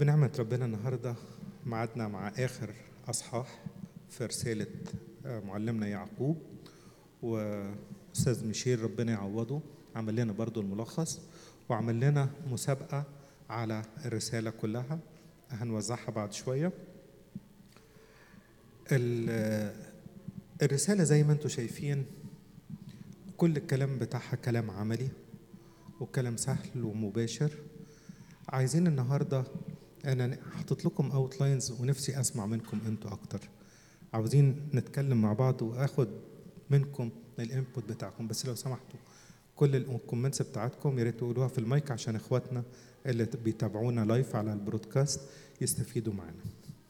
بنعمة ربنا النهاردة معادنا مع آخر أصحاح في رسالة آه، معلمنا يعقوب وأستاذ ميشيل ربنا يعوضه عمل لنا برضو الملخص وعمل لنا مسابقة على الرسالة كلها هنوزعها بعد شوية ال- الرسالة زي ما انتم شايفين كل الكلام بتاعها كلام عملي وكلام سهل ومباشر عايزين النهارده انا حاطط لكم اوتلاينز ونفسي اسمع منكم انتوا اكتر عاوزين نتكلم مع بعض واخد منكم الانبوت بتاعكم بس لو سمحتوا كل الكومنتس بتاعتكم يا ريت تقولوها في المايك عشان اخواتنا اللي بيتابعونا لايف على البرودكاست يستفيدوا معانا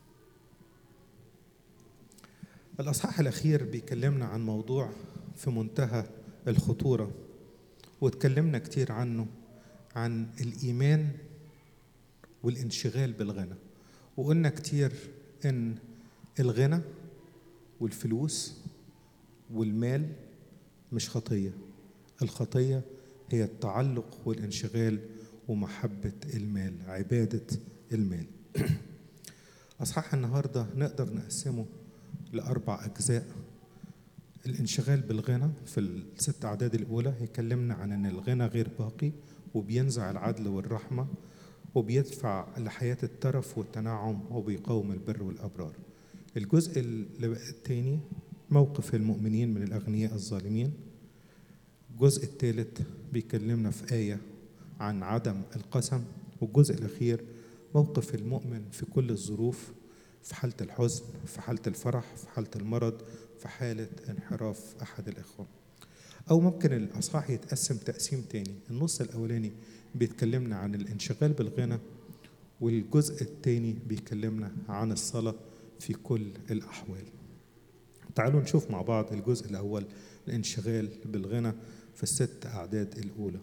الاصحاح الاخير بيكلمنا عن موضوع في منتهى الخطوره واتكلمنا كتير عنه عن الايمان والانشغال بالغنى وقلنا كتير ان الغنى والفلوس والمال مش خطيه الخطيه هي التعلق والانشغال ومحبه المال عباده المال اصحاح النهارده نقدر نقسمه لاربع اجزاء الانشغال بالغنى في الست اعداد الاولى هيكلمنا عن ان الغنى غير باقي وبينزع العدل والرحمه وبيدفع لحياه الترف والتنعم وبيقاوم البر والابرار الجزء الثاني موقف المؤمنين من الاغنياء الظالمين الجزء الثالث بيكلمنا في ايه عن عدم القسم والجزء الاخير موقف المؤمن في كل الظروف في حاله الحزن في حاله الفرح في حاله المرض في حالة انحراف أحد الإخوة أو ممكن الأصحاح يتقسم تقسيم تاني النص الأولاني بيتكلمنا عن الانشغال بالغنى والجزء التاني بيكلمنا عن الصلاة في كل الأحوال تعالوا نشوف مع بعض الجزء الأول الانشغال بالغنى في الست أعداد الأولى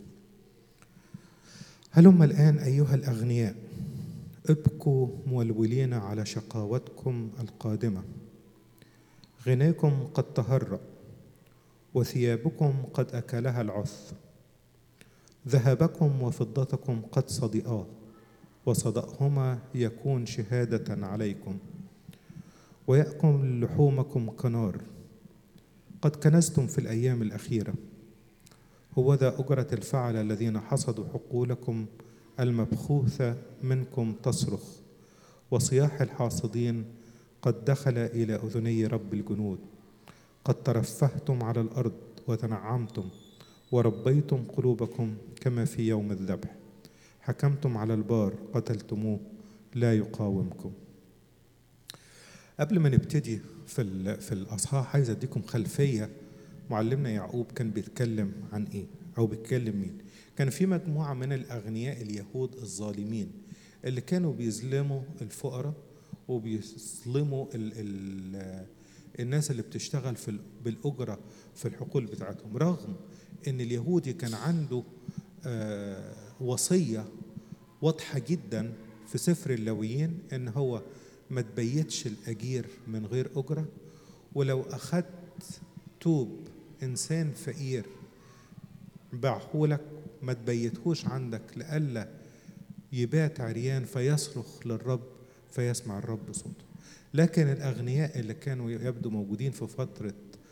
هلم الآن أيها الأغنياء ابكوا مولولين على شقاوتكم القادمه غناكم قد تهرأ وثيابكم قد أكلها العث ذهبكم وفضتكم قد صدئا وصدأهما يكون شهادة عليكم ويأكل لحومكم كنار قد كنزتم في الأيام الأخيرة هو ذا أجرة الفعل الذين حصدوا حقولكم المبخوثة منكم تصرخ وصياح الحاصدين قد دخل إلى أذني رب الجنود قد ترفهتم على الأرض وتنعمتم وربيتم قلوبكم كما في يوم الذبح حكمتم على البار قتلتموه لا يقاومكم قبل ما نبتدي في في الاصحاح عايز اديكم خلفيه معلمنا يعقوب كان بيتكلم عن ايه او بيتكلم مين كان في مجموعه من الاغنياء اليهود الظالمين اللي كانوا بيظلموا الفقراء وبيظلموا ال ال الناس اللي بتشتغل في ال- بالأجرة في الحقول بتاعتهم رغم ان اليهودي كان عنده آه، وصية واضحة جدا في سفر اللويين ان هو ما تبيتش الأجير من غير أجرة ولو أخدت توب إنسان فقير باعهولك ما تبيتهوش عندك لألا يبات عريان فيصرخ للرب فيسمع الرب صوته لكن الأغنياء اللي كانوا يبدو موجودين في فترة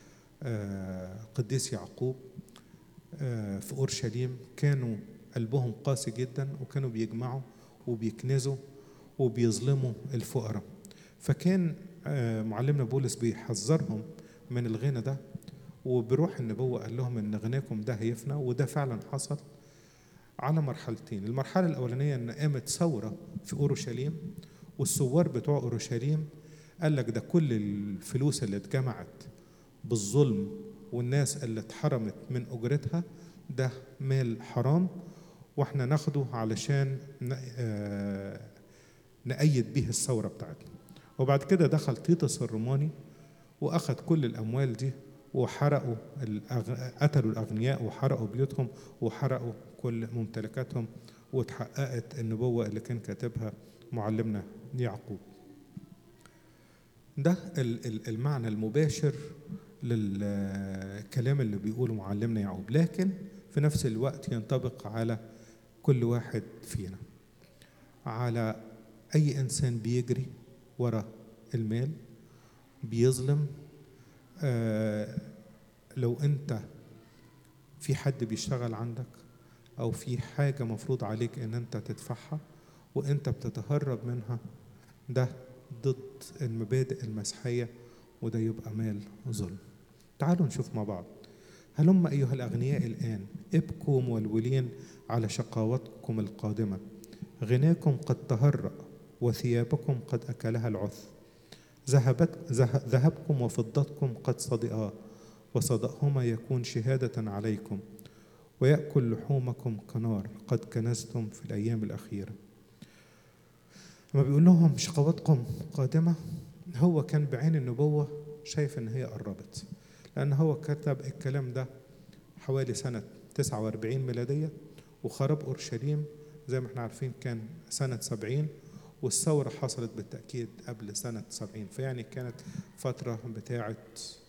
آه، قديس يعقوب آه، في أورشليم كانوا قلبهم قاسي جدا وكانوا بيجمعوا وبيكنزوا وبيظلموا الفقراء فكان آه، معلمنا بولس بيحذرهم من الغنى ده وبروح النبوة قال لهم إن غناكم ده هيفنى وده فعلا حصل على مرحلتين المرحلة الأولانية إن قامت ثورة في أورشليم والثوار بتوع أورشليم قال لك ده كل الفلوس اللي اتجمعت بالظلم والناس اللي اتحرمت من أجرتها ده مال حرام واحنا ناخده علشان ن- آه، نأيد بيه الثورة بتاعتنا وبعد كده دخل تيتس الروماني وأخذ كل الأموال دي وحرقوا الأغ... قتلوا الأغنياء وحرقوا بيوتهم وحرقوا كل ممتلكاتهم وتحققت النبوة اللي كان كاتبها معلمنا يعقوب ده ال- ال- المعنى المباشر للكلام اللي بيقوله معلمنا يعقوب لكن في نفس الوقت ينطبق على كل واحد فينا على أي إنسان بيجري ورا المال بيظلم آه لو أنت في حد بيشتغل عندك أو في حاجة مفروض عليك إن أنت تدفعها وأنت بتتهرب منها ده ضد المبادئ المسيحية وده يبقى مال ظلم تعالوا نشوف مع بعض هلم أيها الأغنياء الآن ابكوا مولولين على شقاوتكم القادمة غناكم قد تهرأ وثيابكم قد أكلها العث ذهبت ذهبكم وفضتكم قد صدئا وصدأهما يكون شهادة عليكم ويأكل لحومكم كنار قد كنزتم في الأيام الأخيرة لما بيقول لهم شقواتكم قادمة هو كان بعين النبوة شايف إن هي قربت لأن هو كتب الكلام ده حوالي سنة 49 ميلادية وخرب أورشليم زي ما احنا عارفين كان سنة 70 والثورة حصلت بالتأكيد قبل سنة 70 فيعني كانت فترة بتاعة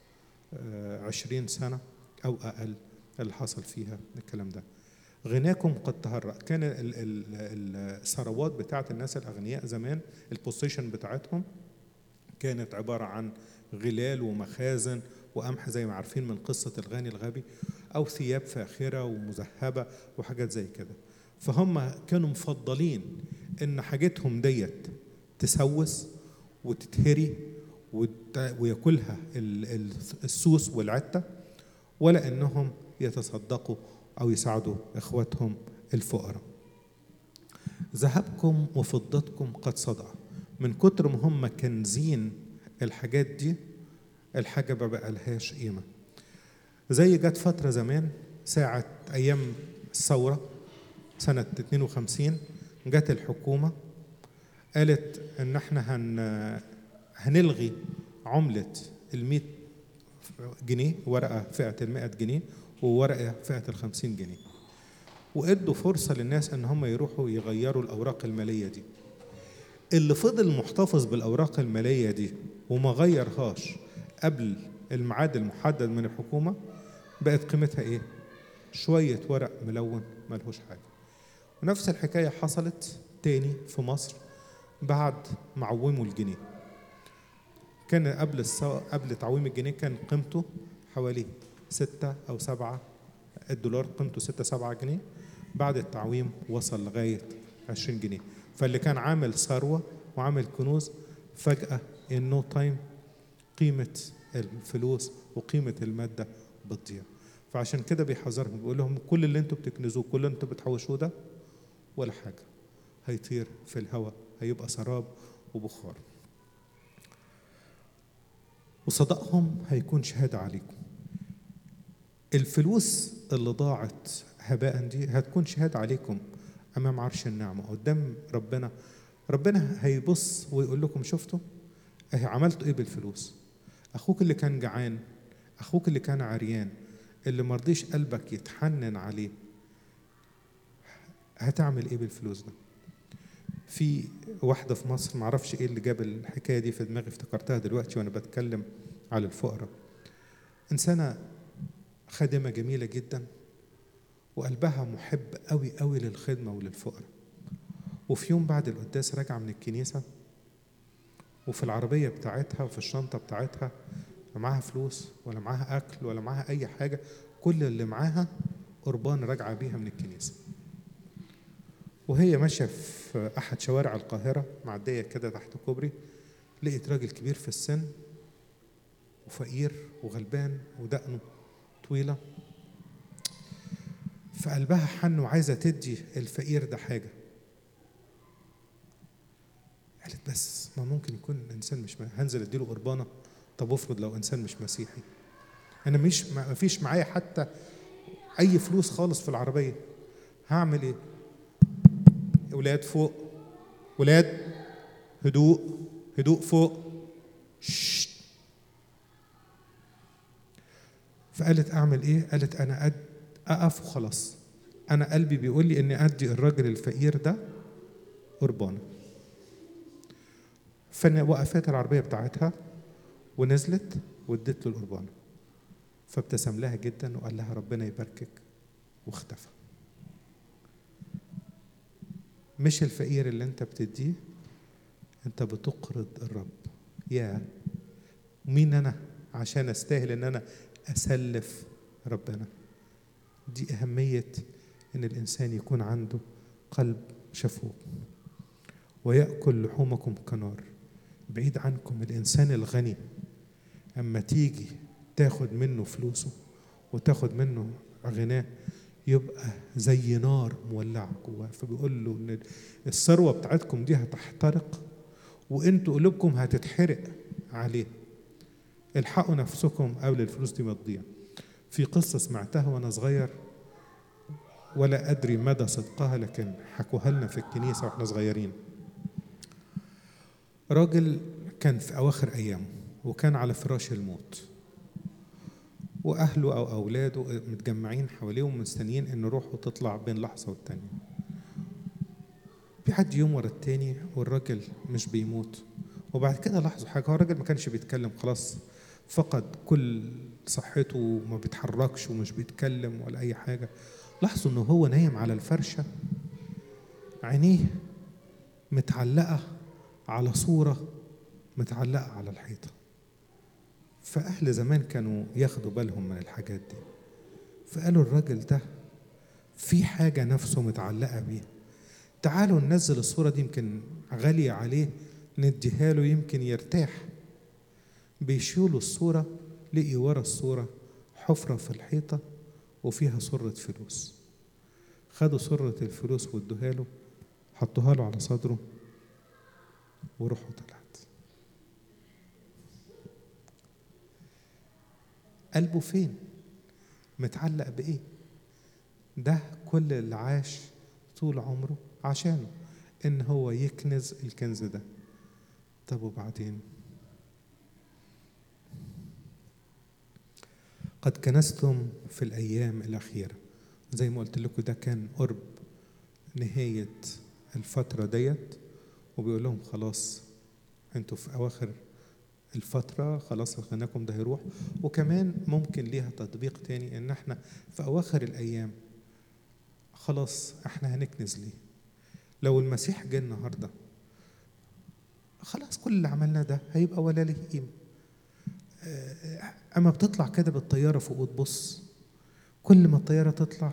20 سنة أو أقل اللي حصل فيها الكلام ده غناكم قد تهرأ كان الثروات بتاعة الناس الأغنياء زمان البوزيشن بتاعتهم كانت عبارة عن غلال ومخازن وقمح زي ما عارفين من قصة الغني الغبي أو ثياب فاخرة ومذهبة وحاجات زي كده فهم كانوا مفضلين إن حاجتهم ديت تسوس وتتهري وياكلها السوس والعتة ولا إنهم يتصدقوا أو يساعدوا إخواتهم الفقراء ذهبكم وفضتكم قد صدع من كتر ما هم كنزين الحاجات دي الحاجة ما بقى لهاش قيمة زي جت فترة زمان ساعة أيام الثورة سنة 52 جت الحكومة قالت إن إحنا هن هنلغي عملة المية جنيه ورقة فئة المائة جنيه وورقة فئة الخمسين جنيه وادوا فرصة للناس ان هم يروحوا يغيروا الاوراق المالية دي اللي فضل محتفظ بالاوراق المالية دي وما غيرهاش قبل الميعاد المحدد من الحكومة بقت قيمتها ايه شوية ورق ملون ملهوش حاجة ونفس الحكاية حصلت تاني في مصر بعد معوموا الجنيه كان قبل السو... قبل تعويم الجنيه كان قيمته حوالي ستة أو سبعة الدولار قيمته ستة سبعة جنيه بعد التعويم وصل لغاية عشرين جنيه فاللي كان عامل ثروة وعامل كنوز فجأة in no time قيمة الفلوس وقيمة المادة بتضيع فعشان كده بيحذرهم بيقول لهم كل اللي انتوا بتكنزوه كل اللي انتوا بتحوشوه ده ولا حاجة هيطير في الهواء هيبقى سراب وبخار وصدقهم هيكون شهادة عليكم الفلوس اللي ضاعت هباء دي هتكون شهادة عليكم أمام عرش النعمة قدام ربنا ربنا هيبص ويقول لكم شفتوا اهي عملتوا ايه بالفلوس اخوك اللي كان جعان اخوك اللي كان عريان اللي مرضيش قلبك يتحنن عليه هتعمل ايه بالفلوس ده في واحدة في مصر معرفش ايه اللي جاب الحكاية دي في دماغي افتكرتها دلوقتي وانا بتكلم على الفقراء انسانة خادمة جميلة جدا وقلبها محب قوي قوي للخدمة وللفقراء وفي يوم بعد القداس راجعة من الكنيسة وفي العربية بتاعتها وفي الشنطة بتاعتها لا معاها فلوس ولا معاها أكل ولا معاها أي حاجة كل اللي معاها قربان راجعة بيها من الكنيسة وهي ماشية في أحد شوارع القاهرة معدية كده تحت كوبري لقيت راجل كبير في السن وفقير وغلبان ودقنه طويلة فقلبها حن وعايزة تدي الفقير ده حاجة قالت بس ما ممكن يكون الإنسان مش هنزل أديله قربانة طب افرض لو إنسان مش مسيحي أنا مش ما فيش معايا حتى أي فلوس خالص في العربية هعمل إيه؟ ولاد فوق ولاد هدوء هدوء فوق ششت. فقالت اعمل ايه قالت انا أد اقف وخلاص انا قلبي بيقول لي اني ادي الراجل الفقير ده قربانه فوقفت العربيه بتاعتها ونزلت وادت له القربانه فابتسم لها جدا وقال لها ربنا يباركك واختفى مش الفقير اللي انت بتديه انت بتقرض الرب يا مين انا عشان استاهل ان انا اسلف ربنا دي اهميه ان الانسان يكون عنده قلب شفوق وياكل لحومكم كنار بعيد عنكم الانسان الغني اما تيجي تاخد منه فلوسه وتاخد منه غناه يبقى زي نار مولعه جواه فبيقول له ان الثروه بتاعتكم دي هتحترق وانتوا قلوبكم هتتحرق عليه الحقوا نفسكم قبل الفلوس دي ما تضيع في قصة سمعتها وأنا صغير ولا أدري مدى صدقها لكن حكوها لنا في الكنيسة وإحنا صغيرين راجل كان في أواخر أيامه وكان على فراش الموت وأهله أو أولاده متجمعين حواليه ومستنيين إن روحه تطلع بين لحظة والتانية بيعدي يوم ورا التاني والراجل مش بيموت وبعد كده لاحظوا حاجة هو الراجل ما كانش بيتكلم خلاص فقد كل صحته وما بيتحركش ومش بيتكلم ولا أي حاجة لاحظوا إنه هو نايم على الفرشة عينيه متعلقة على صورة متعلقة على الحيطة فأهل زمان كانوا ياخدوا بالهم من الحاجات دي فقالوا الراجل ده في حاجة نفسه متعلقة بيه تعالوا ننزل الصورة دي يمكن غالية عليه نديها له يمكن يرتاح بيشيلوا الصورة لقي ورا الصورة حفرة في الحيطة وفيها صرة فلوس خدوا صرة الفلوس وادوها له حطوها له على صدره وروحه طلعت قلبه فين متعلق بإيه ده كل اللي عاش طول عمره عشانه إن هو يكنز الكنز ده طب وبعدين قد كنستم في الأيام الأخيرة زي ما قلت لكم ده كان قرب نهاية الفترة ديت وبيقول لهم خلاص انتوا في أواخر الفترة خلاص غناكم ده هيروح وكمان ممكن ليها تطبيق تاني إن احنا في أواخر الأيام خلاص احنا هنكنز ليه لو المسيح جه النهارده خلاص كل اللي عملناه ده هيبقى ولا له قيمه اما بتطلع كده بالطياره فوق وتبص كل ما الطياره تطلع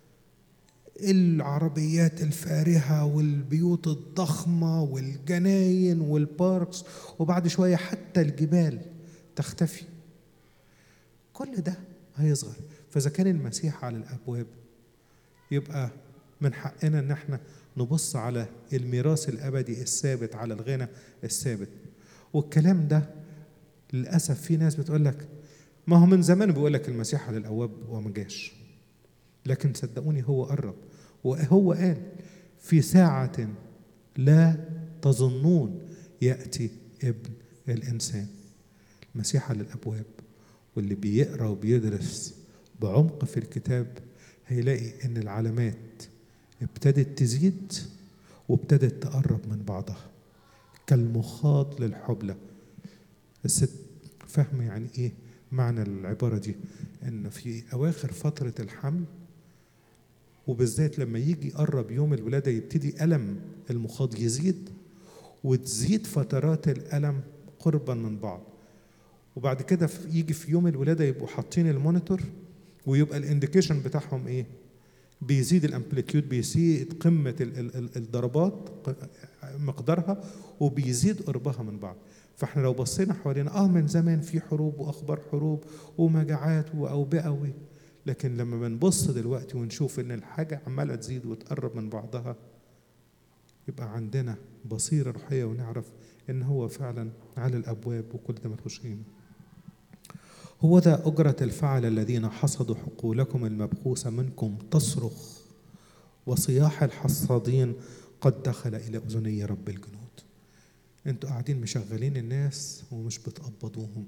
العربيات الفارهه والبيوت الضخمه والجناين والباركس وبعد شويه حتى الجبال تختفي كل ده هيصغر فاذا كان المسيح على الابواب يبقى من حقنا ان احنا نبص على الميراث الابدي الثابت على الغنى الثابت والكلام ده للاسف في ناس بتقول لك ما هو من زمان بيقول لك المسيح على الابواب وما جاش لكن صدقوني هو قرب وهو قال في ساعة لا تظنون يأتي ابن الإنسان المسيح على الأبواب واللي بيقرأ وبيدرس بعمق في الكتاب هيلاقي إن العلامات ابتدت تزيد وابتدت تقرب من بعضها كالمخاض للحبلة الست فاهمة يعني إيه معنى العبارة دي إن في أواخر فترة الحمل وبالذات لما يجي يقرب يوم الولادة يبتدي ألم المخاض يزيد وتزيد فترات الألم قربا من بعض وبعد كده يجي في يوم الولادة يبقوا حاطين المونيتور ويبقى الانديكيشن بتاعهم ايه بيزيد الامبليتيود بيزيد قمة الضربات مقدارها وبيزيد قربها من بعض فاحنا لو بصينا حوالينا اه من زمان في حروب واخبار حروب ومجاعات واوبئه لكن لما بنبص دلوقتي ونشوف ان الحاجه عماله تزيد وتقرب من بعضها يبقى عندنا بصيره روحيه ونعرف ان هو فعلا على الابواب وكل ده ملوش قيمه هو ذا أجرة الفعل الذين حصدوا حقولكم المبخوسة منكم تصرخ وصياح الحصادين قد دخل إلى أذني رب الجنود انتوا قاعدين مشغلين الناس ومش بتقبضوهم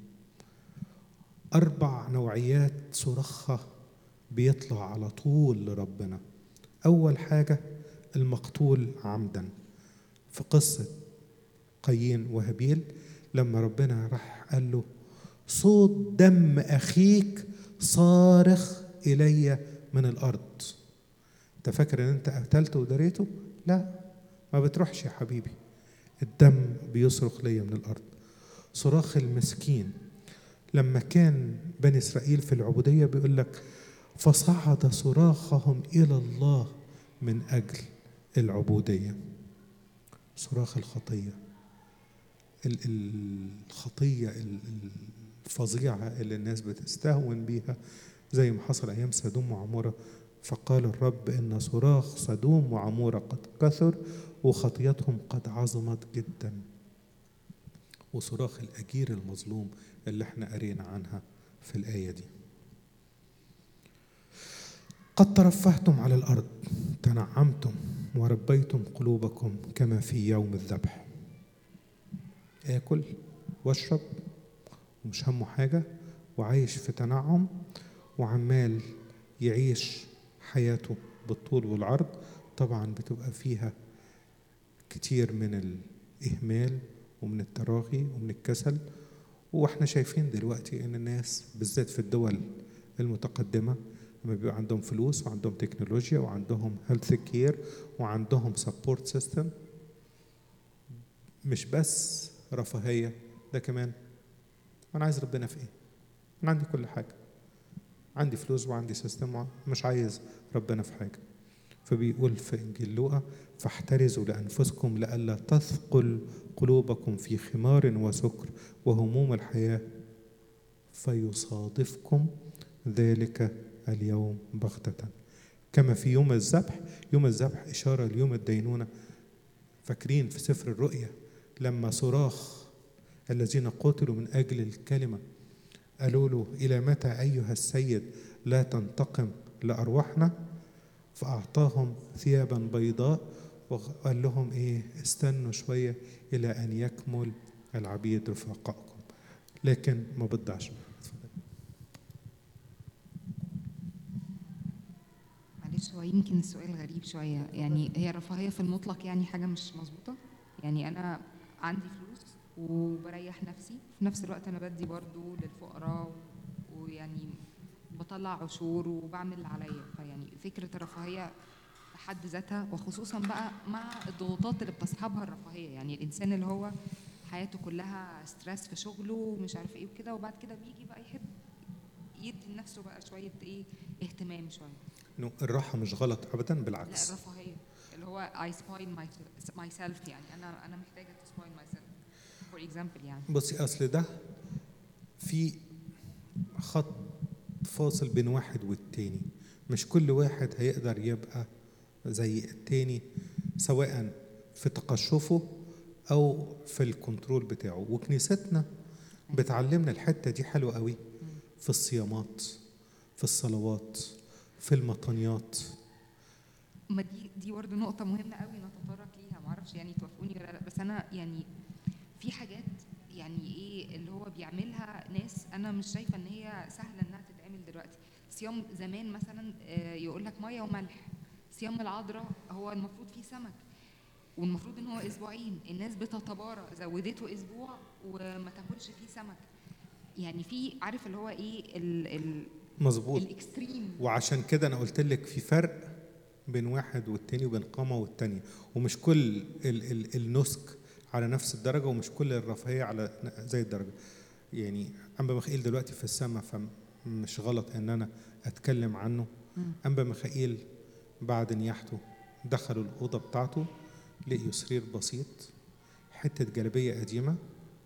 أربع نوعيات صراخها بيطلع على طول لربنا أول حاجة المقتول عمدا في قصة قايين وهابيل لما ربنا راح قال له صوت دم أخيك صارخ إلي من الأرض أنت فاكر إن أنت قتلته ودريته؟ لا ما بتروحش يا حبيبي الدم بيصرخ ليا من الارض صراخ المسكين لما كان بني اسرائيل في العبوديه بيقول لك فصعد صراخهم الى الله من اجل العبوديه صراخ الخطيه ال- ال- الخطيه ال- الفظيعه اللي الناس بتستهون بيها زي ما حصل ايام سدوم وعموره فقال الرب ان صراخ سدوم وعموره قد كثر وخطيتهم قد عظمت جدا وصراخ الاجير المظلوم اللي احنا قرينا عنها في الايه دي قد ترفهتم على الارض تنعمتم وربيتم قلوبكم كما في يوم الذبح اكل واشرب ومش همه حاجه وعايش في تنعم وعمال يعيش حياته بالطول والعرض طبعا بتبقى فيها كتير من الإهمال ومن التراخي ومن الكسل واحنا شايفين دلوقتي ان الناس بالذات في الدول المتقدمه لما بيبقى عندهم فلوس وعندهم تكنولوجيا وعندهم هيلث كير وعندهم سبورت سيستم مش بس رفاهيه ده كمان انا عايز ربنا في ايه انا عندي كل حاجه عندي فلوس وعندي سيستم مش عايز ربنا في حاجه فبيقول في انجيل لوقا فاحترزوا لانفسكم لئلا تثقل قلوبكم في خمار وسكر وهموم الحياه فيصادفكم ذلك اليوم بغتة كما في يوم الذبح يوم الذبح إشارة ليوم الدينونة فاكرين في سفر الرؤيا لما صراخ الذين قتلوا من أجل الكلمة قالوا له إلى متى أيها السيد لا تنتقم لأرواحنا فأعطاهم ثيابا بيضاء وقال لهم إيه استنوا شوية إلى أن يكمل العبيد رفقائكم لكن ما بتضيعش معلش هو يمكن السؤال غريب شوية يعني هي الرفاهية في المطلق يعني حاجة مش مظبوطة يعني أنا عندي فلوس وبريح نفسي في نفس الوقت أنا بدي برضو للفقراء ويعني بطلع عشور وبعمل اللي عليا فيعني فكرة الرفاهية في حد ذاتها وخصوصا بقى مع الضغوطات اللي بتصحبها الرفاهية يعني الإنسان اللي هو حياته كلها ستريس في شغله ومش عارف ايه وكده وبعد كده بيجي بقى يحب يدي لنفسه بقى شوية ايه اهتمام شوية إنه الراحة مش غلط أبدا لا بالعكس الرفاهية اللي هو I spoil my, myself يعني أنا أنا محتاجة to spoil myself for example يعني بصي أصل ده في خط فاصل بين واحد والتاني مش كل واحد هيقدر يبقى زي التاني سواء في تقشفه أو في الكنترول بتاعه وكنيستنا بتعلمنا الحتة دي حلوة قوي في الصيامات في الصلوات في المطنيات ما دي دي برضه نقطة مهمة قوي نتطرق ليها معرفش يعني توافقوني ولا لا بس أنا يعني في حاجات يعني إيه اللي هو بيعملها ناس أنا مش شايفة إن هي سهلة إنها تتعمل دلوقتي صيام زمان مثلا آه، يقول لك مية وملح صيام العذراء هو المفروض فيه سمك والمفروض ان هو اسبوعين الناس بتتبارى زودته اسبوع وما تاكلش فيه سمك يعني في عارف اللي هو ايه ال ال مظبوط الاكستريم وعشان كده انا قلت لك في فرق بين واحد والتاني وبين قامة والتانية ومش كل ال ال النسك على نفس الدرجة ومش كل الرفاهية على ن- زي الدرجة يعني أنبا مخيل دلوقتي في السماء فمش غلط إن أنا أتكلم عنه أنبا مخيل بعد نياحته دخلوا الأوضة بتاعته لقيوا سرير بسيط حتة جلابية قديمة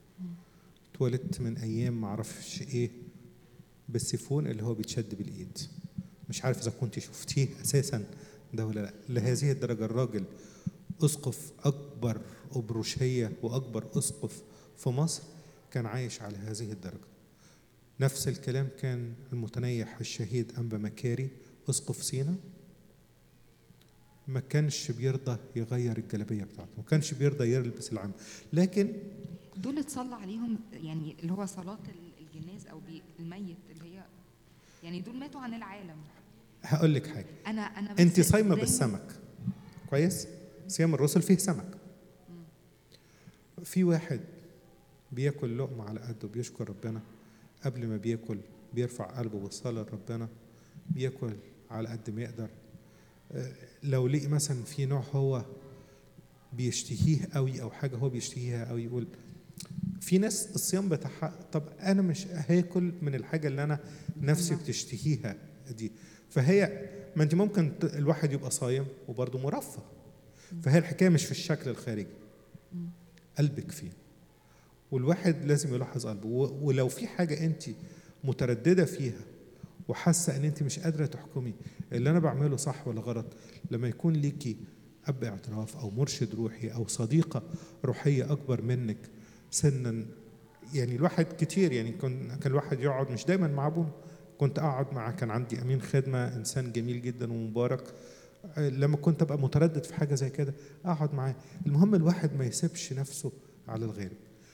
اتولدت من أيام معرفش إيه بالسيفون اللي هو بيتشد بالإيد مش عارف إذا كنت شفتيه أساسا ده ولا لا لهذه الدرجة الراجل أسقف أكبر أبروشية وأكبر أسقف في مصر كان عايش على هذه الدرجة نفس الكلام كان المتنيح الشهيد أنبا مكاري أسقف سينا ما كانش بيرضى يغير الجلابية بتاعته ما كانش بيرضى يلبس العام لكن دول اتصلى عليهم يعني اللي هو صلاة ال- الجناز او بي- الميت اللي هي يعني دول ماتوا عن العالم هقول لك حاجة انا انا بس انت صايمه دايماً- بالسمك كويس صيام الرسل فيه سمك في واحد بياكل لقمه على قده بيشكر ربنا قبل ما بياكل بيرفع قلبه بالصلاه لربنا بياكل على قد ما يقدر آه، لو لقي مثلا في نوع هو بيشتهيه قوي او حاجه هو بيشتهيها قوي يقول في ناس الصيام بتاعها طب انا مش هاكل من الحاجه اللي انا نفسي الله. بتشتهيها دي فهي ما انت ممكن ت- الواحد يبقى صايم وبرضه مرفه فهي الحكايه مش في الشكل الخارجي قلبك فين والواحد لازم يلاحظ قلبه و- ولو في حاجه انت متردده فيها وحاسه ان انت مش قادره تحكمي اللي انا بعمله صح ولا غلط لما يكون ليكي اب اعتراف او مرشد روحي او صديقه روحيه اكبر منك سنا يعني الواحد كتير يعني كان كان الواحد يقعد مش دايما مع ابونا كنت اقعد مع كان عندي امين خدمه انسان جميل جدا ومبارك آه، لما كنت ابقى متردد في حاجه زي كده اقعد معاه المهم الواحد ما يسيبش نفسه على الغير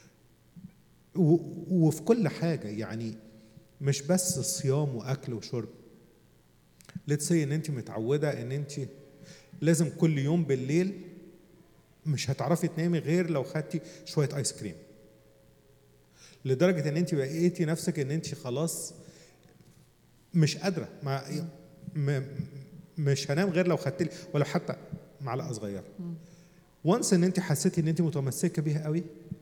و- وفي كل حاجه يعني مش بس صيام واكل وشرب ليتس ان انت متعوده ان انت لازم كل يوم بالليل مش هتعرفي تنامي غير لو خدتي شويه ايس كريم لدرجه ان انت بقيتي نفسك ان انت خلاص مش قادره ما م- مش هنام غير لو خدت لي ولو حتى معلقه صغيره وانس ان انت حسيتي ان انت متمسكه بيها قوي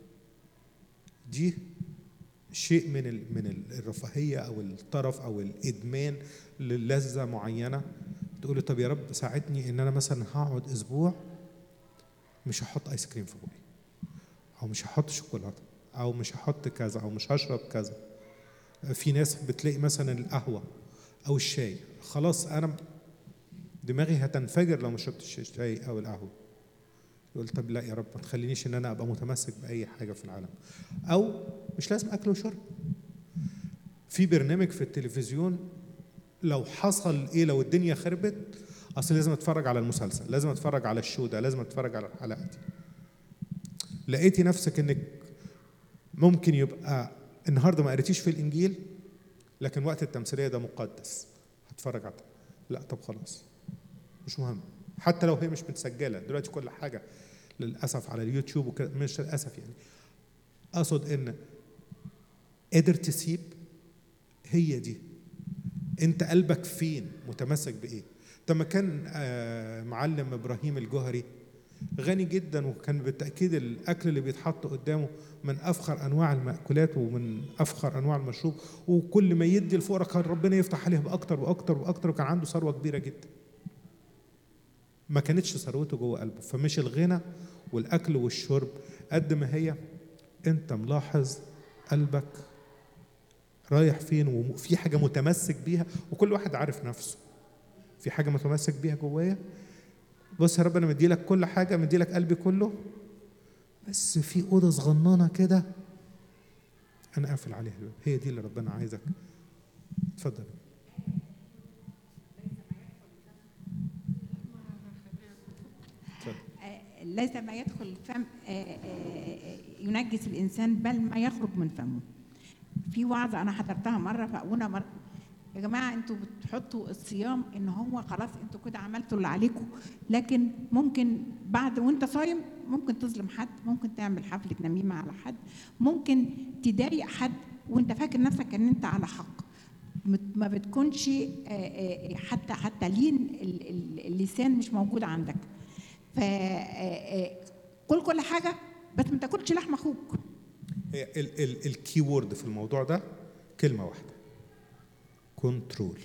دي شيء من ال- من ال- الرفاهيه او الطرف او الادمان للذه معينه تقولي طب يا رب ساعدني ان انا مثلا هقعد اسبوع مش هحط ايس كريم في بوقي او مش هحط شوكولاته او مش هحط كذا او مش هشرب كذا في ناس بتلاقي مثلا القهوه او الشاي خلاص انا دماغي هتنفجر لو ما شربتش الشاي او القهوه يقول طب لا يا رب ما تخلينيش ان انا ابقى متمسك باي حاجه في العالم او مش لازم اكل وشرب في برنامج في التلفزيون لو حصل ايه لو الدنيا خربت اصل لازم اتفرج على المسلسل لازم اتفرج على الشو ده لازم اتفرج على الحلقه دي لقيتي نفسك انك ممكن يبقى النهارده ما قريتيش في الانجيل لكن وقت التمثيليه ده مقدس هتفرج على لا طب خلاص مش مهم حتى لو هي مش متسجله دلوقتي كل حاجه للاسف على اليوتيوب وكده مش للاسف يعني اقصد ان قادر تسيب هي دي انت قلبك فين متمسك بايه طب ما كان آه، معلم ابراهيم الجوهري غني جدا وكان بالتاكيد الاكل اللي بيتحط قدامه من افخر انواع الماكولات ومن افخر انواع المشروب وكل ما يدي الفقراء كان ربنا يفتح عليه باكتر واكتر واكتر وكان عنده ثروه كبيره جدا ما كانتش ثروته جوه قلبه فمش الغنى والاكل والشرب قد ما هي انت ملاحظ قلبك رايح فين وفي حاجه متمسك بيها وكل واحد عارف نفسه في حاجه متمسك بيها جوايا بص يا رب انا مدي لك كل حاجه مدي لك قلبي كله بس في اوضه صغننه كده انا قافل عليها الباب. هي دي اللي ربنا عايزك اتفضل آه، ليس ما يدخل فم آه، آه، ينجس الانسان بل ما يخرج من فمه في وعظه انا حضرتها مره فابونا مره يا جماعه انتوا بتحطوا الصيام ان هو خلاص انتوا كده عملتوا اللي عليكم لكن ممكن بعد وانت صايم ممكن تظلم حد ممكن تعمل حفله نميمه على حد ممكن تضايق حد وانت فاكر نفسك ان انت على حق مت- ما بتكونش آه، آه، حتى حتى لين ال- ال- اللسان مش موجود عندك ف آه، آه، كل كل حاجه بس ما تاكلش لحم اخوك هي ال- ال- الكي وورد في الموضوع ده كلمه واحده كنترول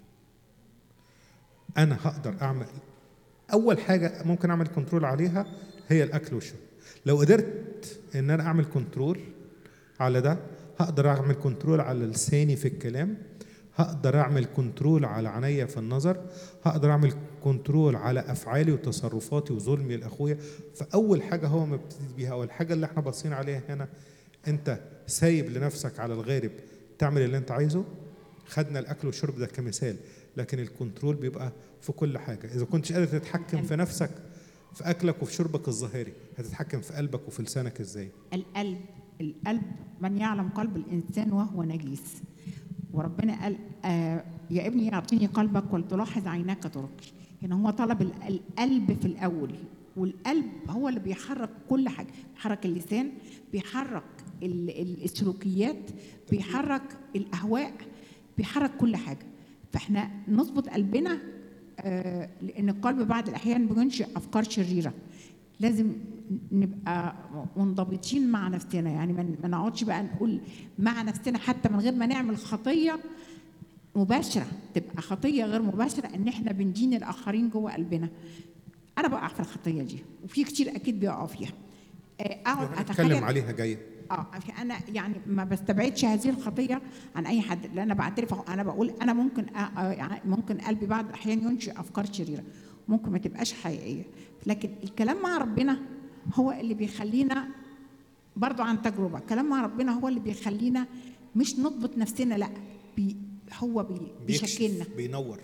انا هقدر اعمل اول حاجه ممكن اعمل كنترول عليها هي الاكل والشرب لو قدرت ان انا اعمل كنترول على ده هقدر اعمل كنترول على لساني في الكلام هقدر اعمل كنترول على عينيا في النظر هقدر اعمل كنترول على افعالي وتصرفاتي وظلمي لاخويا فاول حاجه هو مبتدي بيها او الحاجه اللي احنا باصين عليها هنا انت سايب لنفسك على الغارب تعمل اللي انت عايزه خدنا الاكل والشرب ده كمثال لكن الكنترول بيبقى في كل حاجه اذا كنتش قادر تتحكم في نفسك في اكلك وفي شربك الظاهري هتتحكم في قلبك وفي لسانك ازاي القلب القلب من يعلم قلب الانسان وهو نجيس وربنا قال آه يا ابني اعطيني قلبك ولتلاحظ عيناك تركي هنا هو طلب ال- القلب في الاول والقلب هو اللي بيحرك كل حاجه بيحرك اللسان بيحرك ال- ال- السلوكيات بيحرك الاهواء بيحرك كل حاجه فاحنا نظبط قلبنا آه، لان القلب بعض الاحيان بينشئ افكار شريره لازم نبقى منضبطين مع نفسنا يعني ما ما نقعدش بقى نقول مع نفسنا حتى من غير ما نعمل خطيه مباشره تبقى خطيه غير مباشره ان احنا بندين الاخرين جوه قلبنا انا بقع في الخطيه دي وفي كتير اكيد بيقعوا فيها آه، اقعد هنتكلم اتخيل عليها جايه اه انا يعني ما بستبعدش هذه الخطيه عن اي حد لان انا بعترف أهو، انا بقول انا ممكن أ- أ- يعني ممكن قلبي بعض الاحيان ينشئ افكار شريره ممكن ما تبقاش حقيقيه لكن الكلام مع ربنا هو اللي بيخلينا برضو عن تجربه الكلام مع ربنا هو اللي بيخلينا مش نضبط نفسنا لا بي هو بي بيشكلنا بيكشف بينور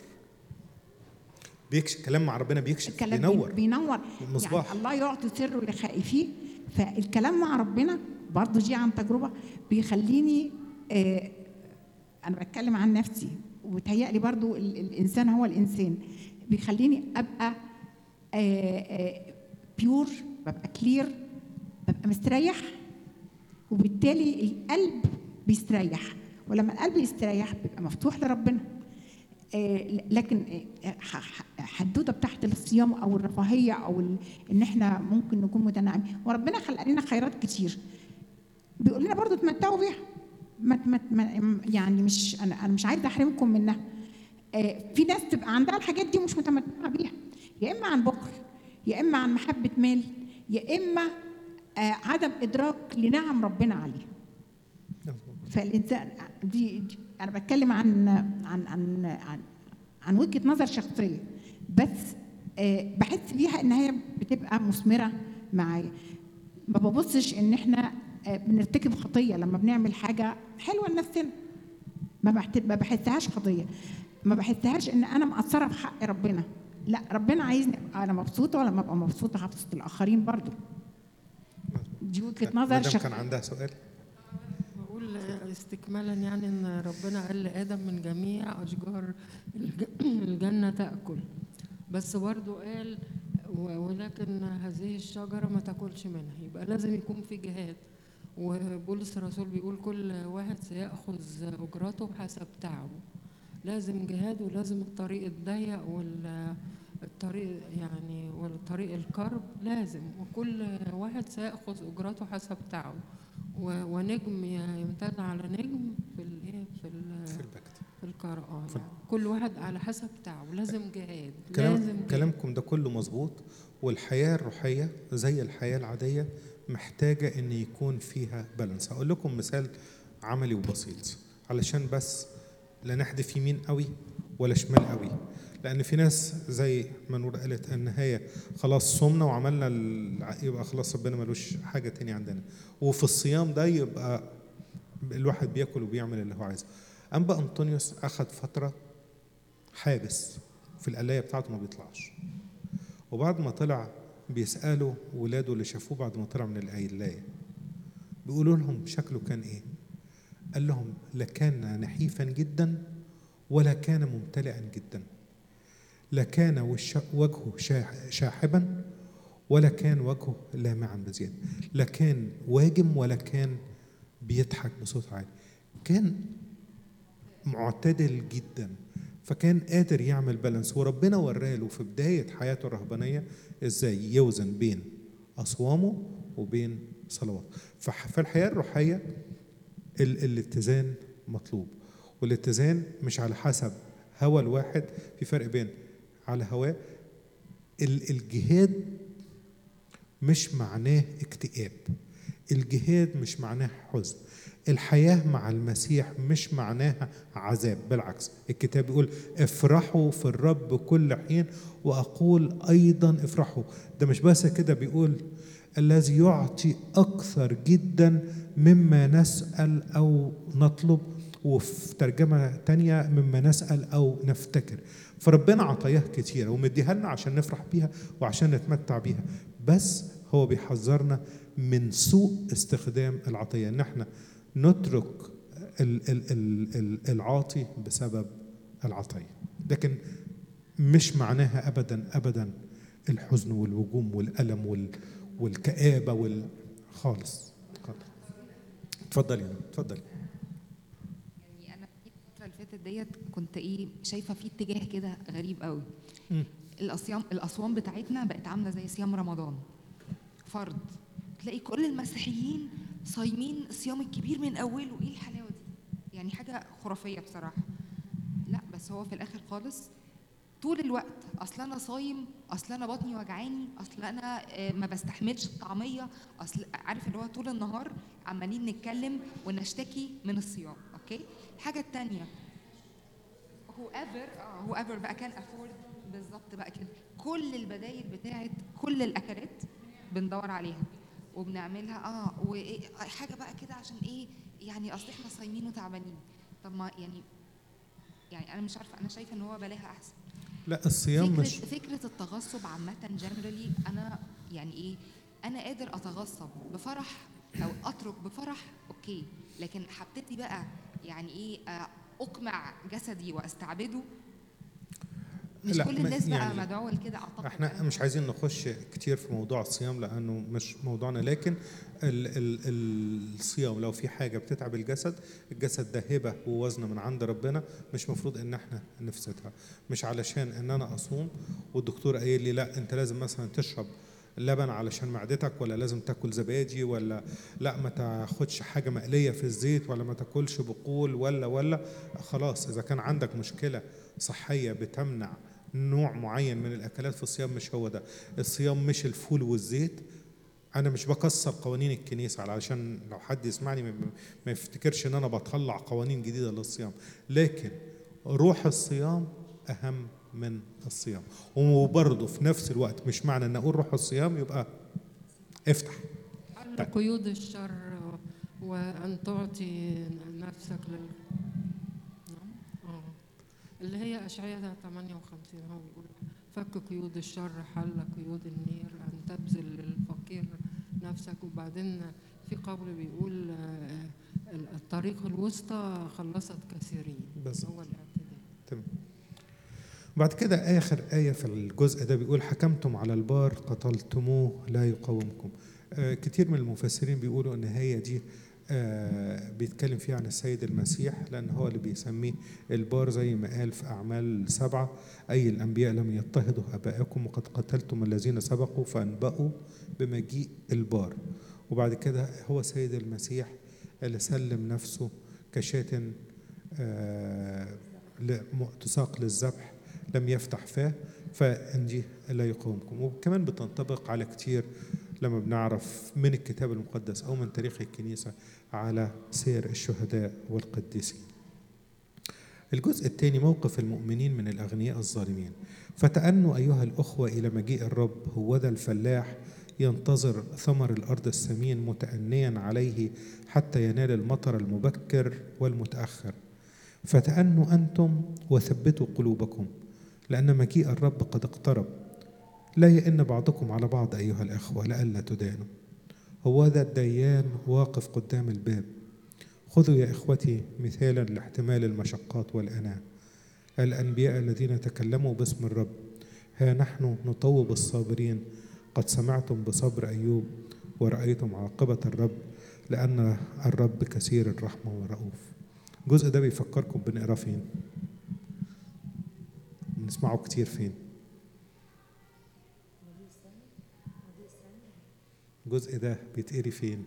بيكشف كلام مع ربنا بيكشف الكلام بينور بينور مصباح. يعني الله يعطي سره لخائفيه فالكلام مع ربنا برضه دي عن تجربه بيخليني آه انا بتكلم عن نفسي وبتهيألي برضه ال- الانسان هو الانسان بيخليني ابقى آه آه بيور ببقى كلير ببقى مستريح وبالتالي القلب بيستريح ولما القلب يستريح بيبقى مفتوح لربنا آه، لكن آه، ح- ح- حدوته بتاعت الصيام او الرفاهيه او ال- ان احنا ممكن نكون متناعمين وربنا خلق لنا خيرات كتير بيقول لنا برضو تمتعوا بيها ما ما ما- يعني مش انا انا مش عايزه احرمكم منها آه، في ناس تبقى عندها الحاجات دي ومش متمتعه بيها يا اما عن بخل يا اما عن محبه مال يا اما آه، عدم ادراك لنعم ربنا عليه فالانسان دي, دي انا بتكلم عن عن عن عن, عن وجهه نظر شخصيه بس آه، بحس بيها ان هي بتبقى مثمره معايا ما ببصش ان احنا آه، بنرتكب خطيه لما بنعمل حاجه حلوه لنفسنا ما بحت- ما بحسهاش خطيه ما بحسهاش ان انا مقصره في حق ربنا لا ربنا عايزني ابقى انا مبسوطه ولما ابقى مبسوطه هبسط الاخرين برضو دي وجهه نظر مدام كان شخصيه عندها سؤال بقول استكمالا يعني ان ربنا قال لادم من جميع اشجار الج- الجنه تاكل بس برضو قال و- ولكن هذه الشجره ما تاكلش منها يبقى لازم يكون في جهاد وبولس الرسول بيقول كل واحد سيأخذ أجرته حسب تعبه لازم جهاد ولازم الطريق الضيق والطريق يعني والطريق الكرب لازم وكل واحد سيأخذ أجرته حسب تعبه و- ونجم يمتد على نجم في الايه في ال- في البكت في القراءة في- يعني كل واحد على حسب تعبه لازم جهاد كلام لازم جهاد. كلامكم ده كله مظبوط والحياه الروحيه زي الحياه العاديه محتاجه ان يكون فيها بالانس هقول لكم مثال عملي وبسيط علشان بس لا نحدف يمين قوي ولا شمال قوي لان في ناس زي ما نور قالت ان هي خلاص صمنا وعملنا الع- يبقى خلاص ربنا ملوش حاجه تاني عندنا وفي الصيام ده يبقى الواحد بياكل وبيعمل اللي هو عايزه انبا انطونيوس اخذ فتره حابس في القلايه بتاعته ما بيطلعش وبعد ما طلع بيسالوا ولاده اللي شافوه بعد ما طلع من القلايه بيقولوا لهم شكله كان ايه قال لهم لا كان نحيفا جدا ولا كان ممتلئا جدا لا كان وش وجهه شاح- شاحبا ولا كان وجهه لامعا بزياده لا كان واجم ولا كان بيضحك بصوت عالي كان معتدل جدا فكان قادر يعمل بالانس وربنا وراله في بدايه حياته الرهبانيه ازاي يوزن بين اصوامه وبين صلواته ففي الحياه الروحيه ال- الاتزان مطلوب والاتزان مش على حسب هوى الواحد في فرق بين على هواه ال- الجهاد مش معناه اكتئاب الجهاد مش معناه حزن الحياة مع المسيح مش معناها عذاب بالعكس الكتاب بيقول افرحوا في الرب كل حين وأقول أيضا افرحوا ده مش بس كده بيقول الذي يعطي أكثر جدا مما نسأل أو نطلب وفي ترجمة تانية مما نسأل أو نفتكر فربنا عطاياه كتيرة ومديها لنا عشان نفرح بيها وعشان نتمتع بيها بس هو بيحذرنا من سوء استخدام العطية ان احنا نترك ال- ال- ال- ال- العاطي بسبب العطية لكن مش معناها ابدا ابدا الحزن والوجوم والالم وال والكآبة وال خالص خالص. اتفضلي يا اتفضلي يعني انا في الفتره اللي فاتت ديت كنت ايه شايفه في اتجاه كده غريب قوي مم. الاصيام الاصوام بتاعتنا بقت عامله زي صيام رمضان فرض تلاقي كل المسيحيين صايمين الصيام الكبير من اوله ايه الحلاوه دي يعني حاجه خرافيه بصراحه لا بس هو في الاخر خالص طول الوقت اصل انا صايم اصل انا بطني وجعاني اصل انا آه، ما بستحملش الطعميه اصل عارف اللي هو طول النهار عمالين نتكلم ونشتكي من الصيام اوكي الحاجه الثانيه هو ايفر هو ايفر بقى كان افورد بالظبط بقى كده كل البدايل بتاعت كل الاكلات بندور عليها وبنعملها اه وايه حاجه بقى كده عشان ايه يعني اصل احنا صايمين وتعبانين طب ما يعني يعني انا مش عارفه انا شايفه ان هو بلاها احسن لا الصيام فكرة, مش فكرة التغصب عامة جنرالي أنا يعني إيه أنا قادر أتغصب بفرح أو أترك بفرح أوكي لكن هبتدي بقى يعني إيه آه، أقمع جسدي وأستعبده مش لا، كل ما- الناس بقى يعني مدعوة لكده أعتقد احنا أنا- مش عايزين نخش كتير في موضوع الصيام لانه مش موضوعنا لكن ال ال الصيام لو في حاجه بتتعب الجسد الجسد ده هبه ووزن من عند ربنا مش مفروض ان احنا نفسدها مش علشان ان انا اصوم والدكتور قايل لي لا انت لازم مثلا تشرب لبن علشان معدتك ولا لازم تاكل زبادي ولا لا ما تاخدش حاجه مقليه في الزيت ولا ما تاكلش بقول ولا ولا خلاص اذا كان عندك مشكله صحيه بتمنع نوع معين من الاكلات في الصيام مش هو ده الصيام مش الفول والزيت انا مش بكسر قوانين الكنيسه علشان لو حد يسمعني ما- ما يفتكرش ان انا بطلع قوانين جديده للصيام لكن روح الصيام اهم من الصيام وبرضه في نفس الوقت مش معنى ان اقول روح الصيام يبقى افتح حل قيود الشر وأن تعطي نفسك لل نعم. آه. اللي هي أشعياء 58 هو بيقول فك قيود الشر حل قيود النير أن تبذل للفقير نفسك وبعدين في قول بيقول آه، الطريق الوسطى خلصت كثيرين بالظبط. هو الاعتدال تمام بعد كده آخر آية في الجزء ده بيقول حكمتم على البار قتلتموه لا يقاومكم آه كتير من المفسرين بيقولوا إن هي دي آه بيتكلم فيها عن السيد المسيح لأن هو اللي بيسميه البار زي ما قال في أعمال سبعة أي الأنبياء لم يضطهدوا آبائكم وقد قتلتم الذين سبقوا فأنبأوا بمجيء البار وبعد كده هو سيد المسيح اللي سلم نفسه كشاة آه م- تساق للذبح لم يفتح فاه فانجي لا يقاومكم وكمان بتنطبق على كتير لما بنعرف من الكتاب المقدس او من تاريخ الكنيسه على سير الشهداء والقديسين. الجزء الثاني موقف المؤمنين من الاغنياء الظالمين فتأنوا ايها الاخوه الى مجيء الرب هو ذا الفلاح ينتظر ثمر الارض السمين متأنيا عليه حتى ينال المطر المبكر والمتأخر فتأنوا أنتم وثبتوا قلوبكم لأن مجيء الرب قد اقترب لا يئن بعضكم على بعض أيها الأخوة لئلا تدانوا هو ذا الديان واقف قدام الباب خذوا يا إخوتي مثالا لاحتمال المشقات والأناة الأنبياء الذين تكلموا باسم الرب ها نحن نطوب الصابرين قد سمعتم بصبر أيوب ورأيتم عاقبة الرب لأن الرب كثير الرحمة ورؤوف الجزء ده بيفكركم بنقراه فين بنسمعه كتير فين الجزء ده بيتقري فين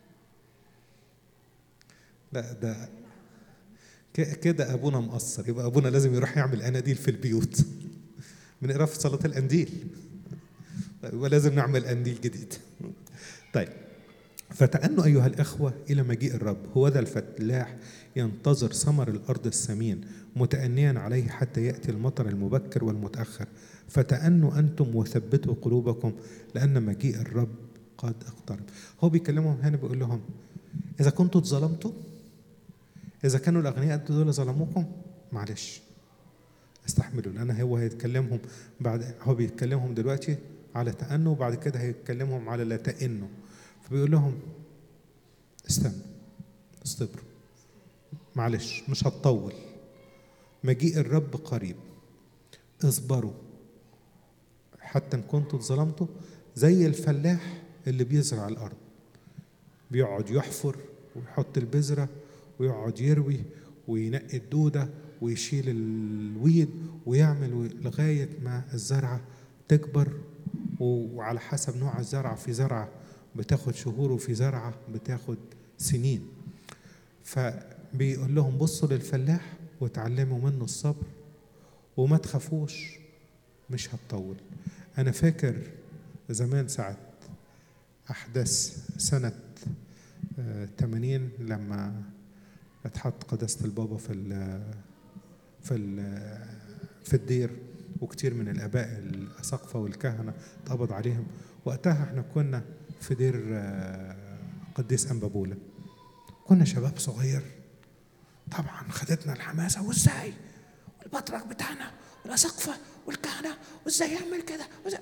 لا ده ك- كده ابونا مقصر يبقى ابونا لازم يروح يعمل اناديل في البيوت بنقراه في صلاه الانديل يبقى لازم نعمل انديل جديد طيب فتأنوا أيها الإخوة إلى مجيء الرب هو ذا الفلاح ينتظر ثمر الأرض السمين متأنيا عليه حتى يأتي المطر المبكر والمتأخر فتأنوا أنتم وثبتوا قلوبكم لأن مجيء الرب قد اقترب هو بيكلمهم هنا بيقول لهم إذا كنتوا اتظلمتوا إذا كانوا الأغنياء دول ظلموكم معلش استحملوا لأن هو هيتكلمهم بعد هو بيتكلمهم دلوقتي على تأنوا وبعد كده هيتكلمهم على لا تأنوا فبيقول لهم استنوا استبروا معلش مش هتطول مجيء الرب قريب اصبروا حتى ان كنتوا اتظلمتوا زي الفلاح اللي بيزرع الارض بيقعد يحفر ويحط البذره ويقعد يروي وينقي الدوده ويشيل الويد ويعمل لغايه ما الزرعه تكبر وعلى حسب نوع الزرعه في زرعه بتاخد شهور وفي زرعة بتاخد سنين فبيقول لهم بصوا للفلاح وتعلموا منه الصبر وما تخافوش مش هتطول أنا فاكر زمان ساعة أحداث سنة آه، 80 لما اتحط قداسة البابا في ال في ال في الدير وكتير من الآباء الأساقفة والكهنة اتقبض عليهم وقتها احنا كنا في دير آه، قديس أنبابولا كنا شباب صغير طبعا خدتنا الحماسة وازاي والبطرك بتاعنا والأساقفة والكهنة وازاي يعمل كده وازاي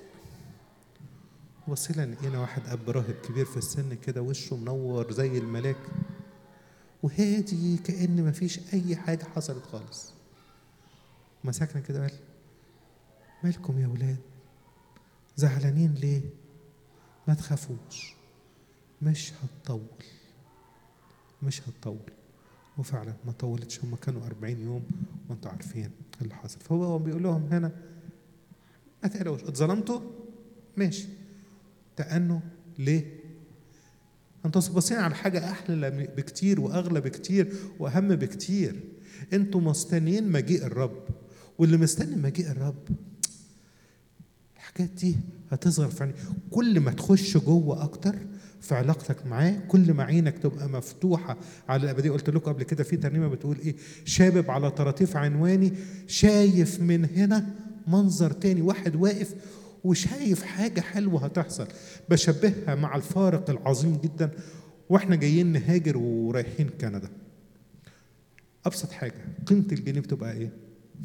وصلنا لقينا واحد أب راهب كبير في السن كده وشه منور زي الملاك وهادي كأن مفيش أي حاجة حصلت خالص مسكنا كده قال مالكم يا ولاد زعلانين ليه ما تخافوش مش هتطول مش هتطول وفعلا ما طولتش هم كانوا 40 يوم وانتوا عارفين اللي حصل فهو بيقول لهم هنا ما تقلقوش اتظلمتوا ماشي تأنوا ليه انتوا باصين على حاجة أحلى بكتير وأغلى بكتير وأهم بكتير انتوا مستنيين مجيء الرب واللي مستني مجيء الرب الحاجات دي هتظهر في عينيك كل ما تخش جوه أكتر في علاقتك معاه كل ما عينك تبقى مفتوحة على الأبدية قلت لكم قبل كده في ترنيمة بتقول إيه شابب على طراطيف عنواني شايف من هنا منظر تاني واحد واقف وشايف حاجة حلوة هتحصل بشبهها مع الفارق العظيم جدا واحنا جايين نهاجر ورايحين كندا أبسط حاجة قيمة الجنيه بتبقى إيه؟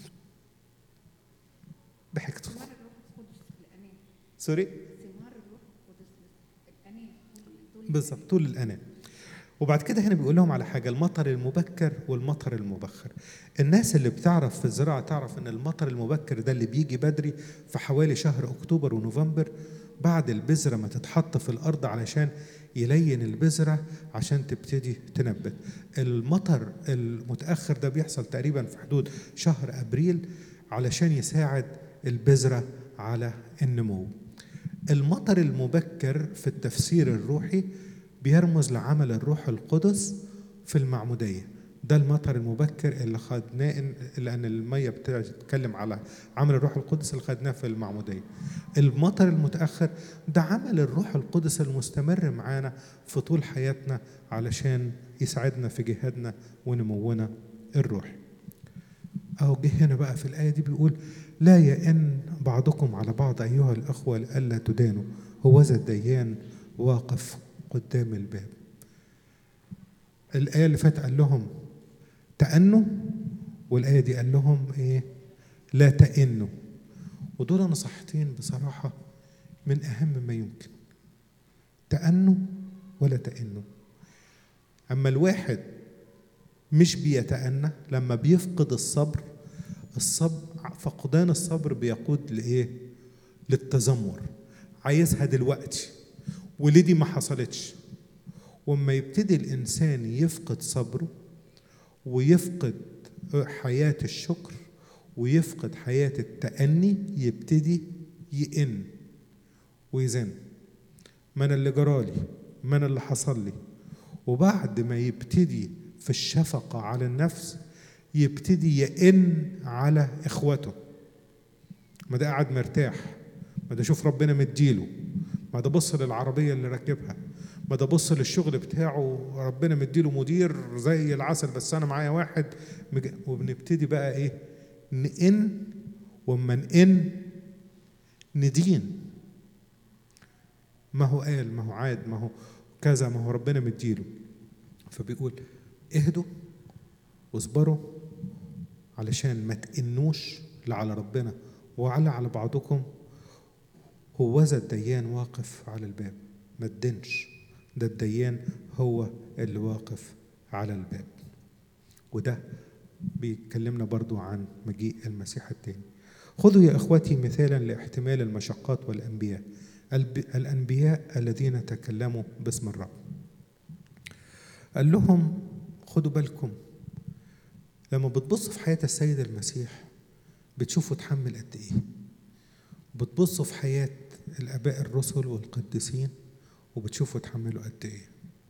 ضحكتوا سوري بالظبط طول الأنام وبعد كده هنا بيقول لهم على حاجة المطر المبكر والمطر المبخر الناس اللي بتعرف في الزراعة تعرف ان المطر المبكر ده اللي بيجي بدري في حوالي شهر أكتوبر ونوفمبر بعد البذرة ما تتحط في الأرض علشان يلين البذرة عشان تبتدي تنبت المطر المتأخر ده بيحصل تقريبا في حدود شهر أبريل علشان يساعد البذرة على النمو المطر المبكر في التفسير الروحي بيرمز لعمل الروح القدس في المعمودية ده المطر المبكر اللي خدناه لأن المية بتتكلم على عمل الروح القدس اللي خدناه في المعمودية المطر المتأخر ده عمل الروح القدس المستمر معانا في طول حياتنا علشان يساعدنا في جهادنا ونمونا الروحي أهو جه هنا بقى في الآية دي بيقول لا يئن بعضكم على بعض أيها الأخوة لئلا تدانوا هو ذا الديان واقف قدام الباب الآية اللي فاتت قال لهم تأنوا والآية دي قال لهم إيه لا تأنوا ودول نصيحتين بصراحة من أهم ما يمكن تأنوا ولا تأنوا أما الواحد مش بيتأنى لما بيفقد الصبر الصبر فقدان الصبر بيقود لإيه؟ للتذمر عايزها دلوقتي وليه دي ما حصلتش وما يبتدي الإنسان يفقد صبره ويفقد حياة الشكر ويفقد حياة التأني يبتدي يئن ويزن من اللي جرالي من اللي حصل لي وبعد ما يبتدي في الشفقة على النفس يبتدي يئن على إخوته ما ده قاعد مرتاح ما ده شوف ربنا مديله ما ده بص للعربية اللي راكبها ما ده بص للشغل بتاعه ربنا مديله مدير زي العسل بس أنا معايا واحد مج... وبنبتدي بقى إيه نئن وما نئن ندين ما هو قال ما هو عاد ما هو كذا ما هو ربنا مديله فبيقول اهدوا واصبروا علشان ما تئنوش لا على ربنا وعلى على بعضكم هوذا الديان واقف على الباب ما تدنش ده الديان هو اللي واقف على الباب وده بيتكلمنا برضو عن مجيء المسيح التاني خذوا يا اخوتي مثالا لاحتمال المشقات والانبياء الانبياء الذين تكلموا باسم الرب قال لهم خدوا بالكم لما بتبص في حياة السيد المسيح بتشوفوا اتحمل قد ايه بتبصوا في حياة الآباء الرسل والقديسين وبتشوفوا تحملوا قد ايه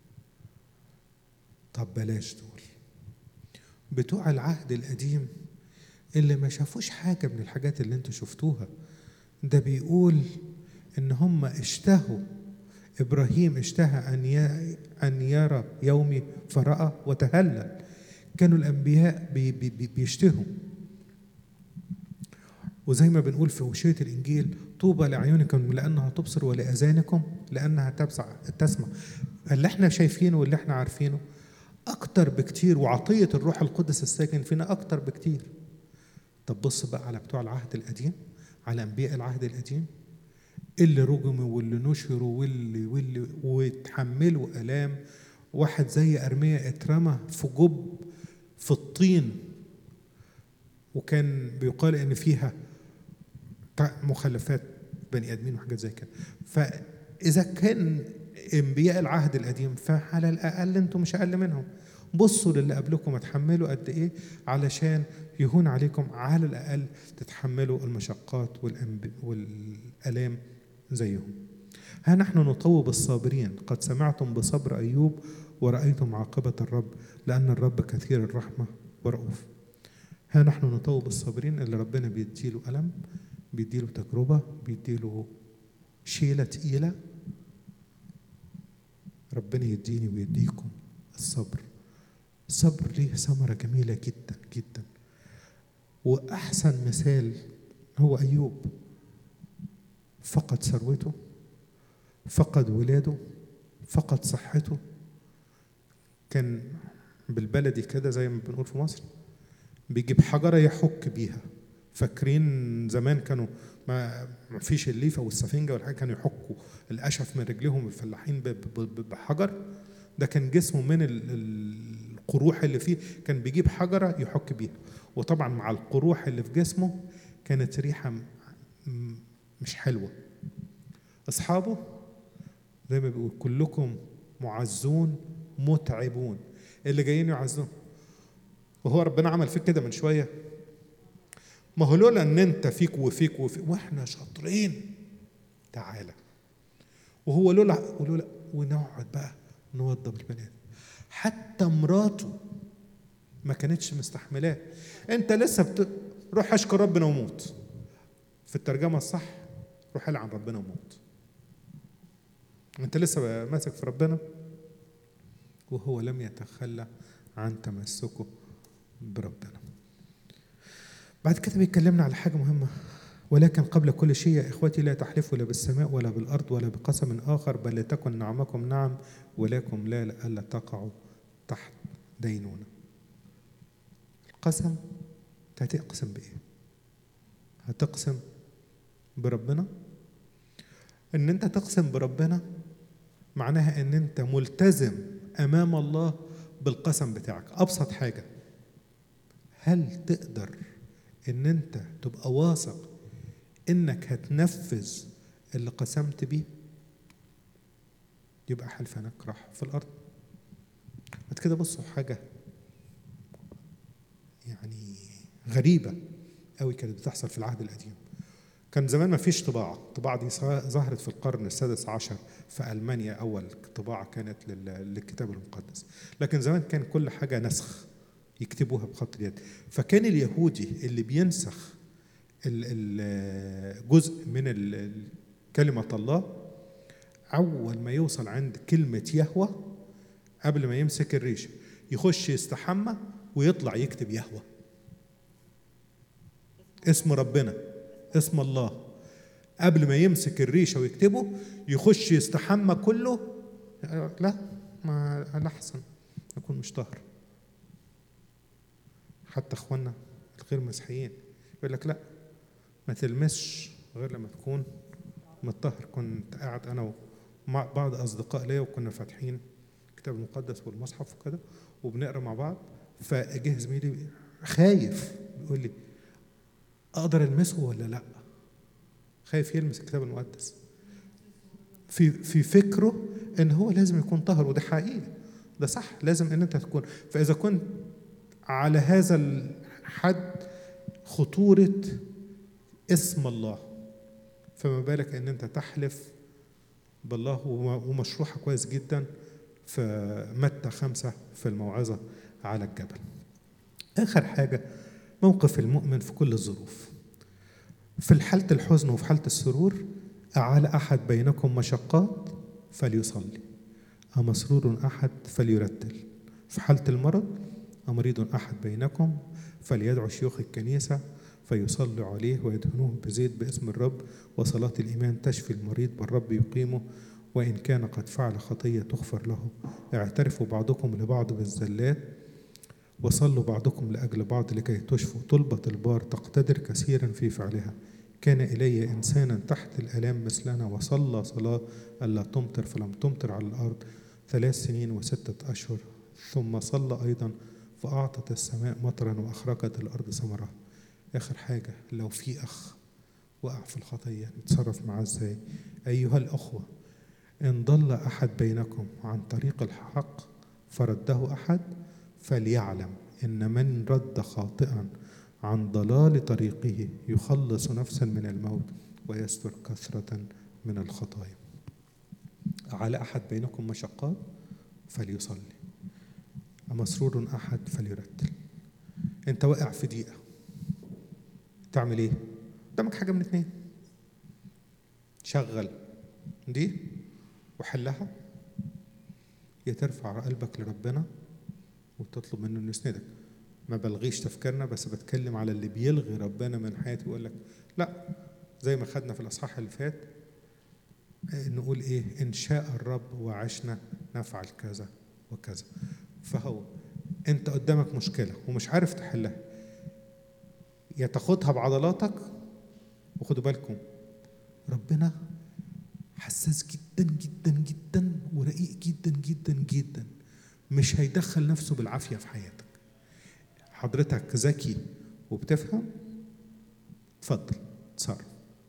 طب بلاش دول بتوع العهد القديم اللي ما شافوش حاجة من الحاجات اللي انتوا شفتوها ده بيقول ان هم اشتهوا ابراهيم اشتهى ان ان يرى يومي فراى وتهلل كانوا الانبياء بي بي بي بيشتهوا وزي ما بنقول في وشية الإنجيل طوبى لعيونكم لأنها تبصر ولأذانكم لأنها تبسع تسمع اللي احنا شايفينه واللي احنا عارفينه أكتر بكتير وعطية الروح القدس الساكن فينا أكتر بكتير طب بص بقى على بتوع العهد القديم على أنبياء العهد القديم اللي رجموا واللي نشروا واللي واللي وتحملوا آلام واحد زي أرميا اترمى في جب في الطين وكان بيقال ان فيها مخلفات بني ادمين وحاجات زي كده فاذا كان انبياء العهد القديم فعلى الاقل انتم مش اقل منهم بصوا للي قبلكم اتحملوا قد ايه علشان يهون عليكم على الاقل تتحملوا المشقات والالام زيهم ها نحن نطوب الصابرين قد سمعتم بصبر ايوب ورأيتم عاقبة الرب لأن الرب كثير الرحمة ورؤوف ها نحن نطوب الصابرين اللي ربنا بيديله ألم بيديله تجربة بيديله شيلة تقيلة ربنا يديني ويديكم الصبر الصبر ليه ثمرة جميلة جدا جدا وأحسن مثال هو أيوب فقد ثروته فقد ولاده فقد صحته كان بالبلدي كده زي ما بنقول في مصر بيجيب حجرة يحك بيها فاكرين زمان كانوا ما فيش الليفة والسفنجة والحاجة كانوا يحكوا القشف من رجليهم الفلاحين بحجر ده كان جسمه من القروح اللي فيه كان بيجيب حجرة يحك بيها وطبعا مع القروح اللي في جسمه كانت ريحة مش حلوة أصحابه زي ما بيقول كلكم معزون متعبون اللي جايين يعزون وهو ربنا عمل فيك كده من شويه ما هو لولا ان انت فيك وفيك وفيك واحنا شاطرين تعالى وهو لولا ولولا ونقعد بقى نوضب البنات حتى مراته ما كانتش مستحملاه انت لسه بت... روح اشكر ربنا وموت في الترجمه الصح روح العن ربنا وموت انت لسه ماسك في ربنا وهو لم يتخلى عن تمسكه بربنا بعد كده بيتكلمنا على حاجة مهمة ولكن قبل كل شيء يا إخوتي لا تحلفوا لا بالسماء ولا بالأرض ولا بقسم آخر بل لتكن نعمكم نعم ولكم لا لألا تقعوا تحت دينونة القسم هتقسم بإيه؟ هتقسم بربنا إن أنت تقسم بربنا معناها إن أنت ملتزم امام الله بالقسم بتاعك ابسط حاجه هل تقدر ان انت تبقى واثق انك هتنفذ اللي قسمت بيه يبقى حلفانك راح في الارض بعد كده بصوا حاجه يعني غريبه قوي كانت بتحصل في العهد القديم كان زمان ما فيش طباعة الطباعة دي ظهرت في القرن السادس عشر في ألمانيا أول طباعة كانت للكتاب المقدس لكن زمان كان كل حاجة نسخ يكتبوها بخط اليد فكان اليهودي اللي بينسخ جزء من كلمة الله أول ما يوصل عند كلمة يهوى قبل ما يمسك الريشة يخش يستحمى ويطلع يكتب يهوى اسم ربنا اسم الله قبل ما يمسك الريشه ويكتبه يخش يستحمى كله لا ما الاحسن اكون مش طاهر حتى اخواننا الغير مسيحيين يقول لك لا ما تلمسش غير لما تكون متطهر كنت قاعد انا ومع بعض اصدقاء ليا وكنا فاتحين الكتاب المقدس والمصحف وكده وبنقرا مع بعض فجه زميلي خايف بيقول لي اقدر المسه ولا لا خايف يلمس الكتاب المقدس في في فكره ان هو لازم يكون طاهر وده حقيقي ده صح لازم ان انت تكون فاذا كنت على هذا الحد خطوره اسم الله فما بالك ان انت تحلف بالله وم- ومشروحة كويس جدا في متى خمسة في الموعظة على الجبل آخر حاجة موقف المؤمن في كل الظروف في حالة الحزن وفي حالة السرور أعال أحد بينكم مشقات فليصلي أمسرور أحد فليرتل في حالة المرض أمريض أحد بينكم فليدعو شيوخ الكنيسة فيصلوا عليه ويدهنوه بزيت باسم الرب وصلاة الإيمان تشفي المريض والرب يقيمه وإن كان قد فعل خطية تغفر له اعترفوا بعضكم لبعض بالزلات وصلوا بعضكم لأجل بعض لكي تشفوا طلبة البار تقتدر كثيرا في فعلها كان إلي إنسانا تحت الآلام مثلنا وصلى صلاة ألا تمطر فلم تمطر على الأرض ثلاث سنين وستة أشهر ثم صلى أيضا فأعطت السماء مطرا وأخرجت الأرض ثمرها آخر حاجة لو في أخ وقع في الخطية نتصرف معاه إزاي أيها الأخوة إن ضل أحد بينكم عن طريق الحق فرده أحد فليعلم إن من رد خاطئا عن ضلال طريقه يخلص نفسا من الموت ويستر كثرة من الخطايا على أحد بينكم مشقات فليصلي مسرور أحد فليرتل أنت واقع في ضيقة تعمل إيه؟ قدامك حاجة من اتنين شغل دي وحلها يا ترفع قلبك لربنا وتطلب منه انه يسندك ما بلغيش تفكيرنا بس بتكلم على اللي بيلغي ربنا من حياتي ويقول لك لا زي ما خدنا في الاصحاح اللي فات آه، نقول ايه ان شاء الرب وعشنا نفعل كذا وكذا فهو انت قدامك مشكله ومش عارف تحلها يا تاخدها بعضلاتك وخدوا بالكم ربنا حساس جدا جدا جدا ورقيق جدا جدا جدا مش هيدخل نفسه بالعافيه في حياتك حضرتك ذكي وبتفهم اتفضل تصرف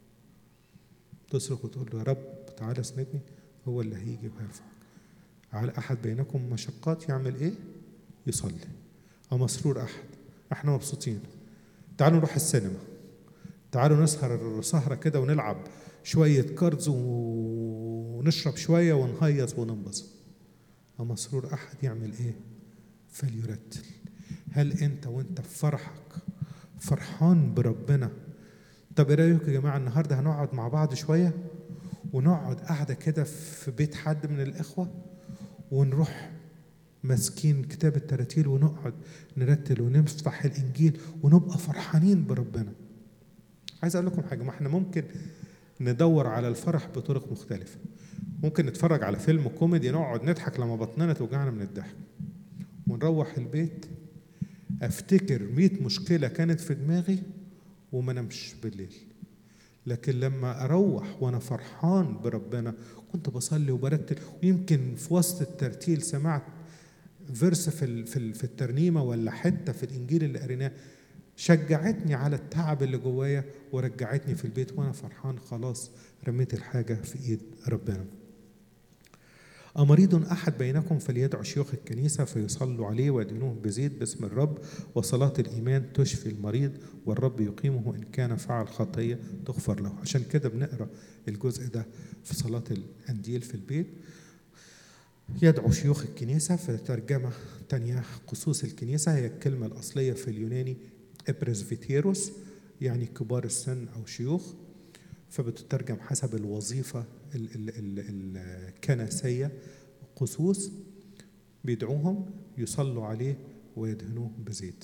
تصرخ وتقول له يا رب تعالى اسندني هو اللي هيجي وهيرفعك على احد بينكم مشقات يعمل ايه يصلي او مسرور احد احنا مبسوطين تعالوا نروح السينما تعالوا نسهر سهرة كده ونلعب شوية كاردز ونشرب شوية ونهيص وننبسط مسرور أحد يعمل إيه؟ فليرتل هل أنت وأنت في فرحك فرحان بربنا طب إيه رأيكم يا جماعة النهاردة هنقعد مع بعض شوية ونقعد قاعدة كده في بيت حد من الإخوة ونروح ماسكين كتاب التراتيل ونقعد نرتل ونفتح الإنجيل ونبقى فرحانين بربنا عايز اقول لكم حاجه ما احنا ممكن ندور على الفرح بطرق مختلفه ممكن نتفرج على فيلم كوميدي نقعد نضحك لما بطننا توجعنا من الضحك ونروح البيت افتكر مئة مشكله كانت في دماغي وما نمش بالليل لكن لما اروح وانا فرحان بربنا كنت بصلي وبرتل ويمكن في وسط الترتيل سمعت فيرس في ال- في ال- في الترنيمه ولا حته في الانجيل اللي قريناه شجعتني على التعب اللي جوايا ورجعتني في البيت وانا فرحان خلاص رميت الحاجه في ايد ربنا. أمريض أحد بينكم فليدعو شيوخ الكنيسة فيصلوا عليه ويدينوه بزيت باسم الرب وصلاة الإيمان تشفي المريض والرب يقيمه إن كان فعل خطية تغفر له عشان كده بنقرأ الجزء ده في صلاة الأنديل في البيت يدعو شيوخ الكنيسة في ترجمة تانية قصوص الكنيسة هي الكلمة الأصلية في اليوناني إبرزفيتيروس يعني كبار السن أو شيوخ فبتترجم حسب الوظيفة ال- ال- ال- الكنسية قصوص بيدعوهم يصلوا عليه ويدهنوه بزيت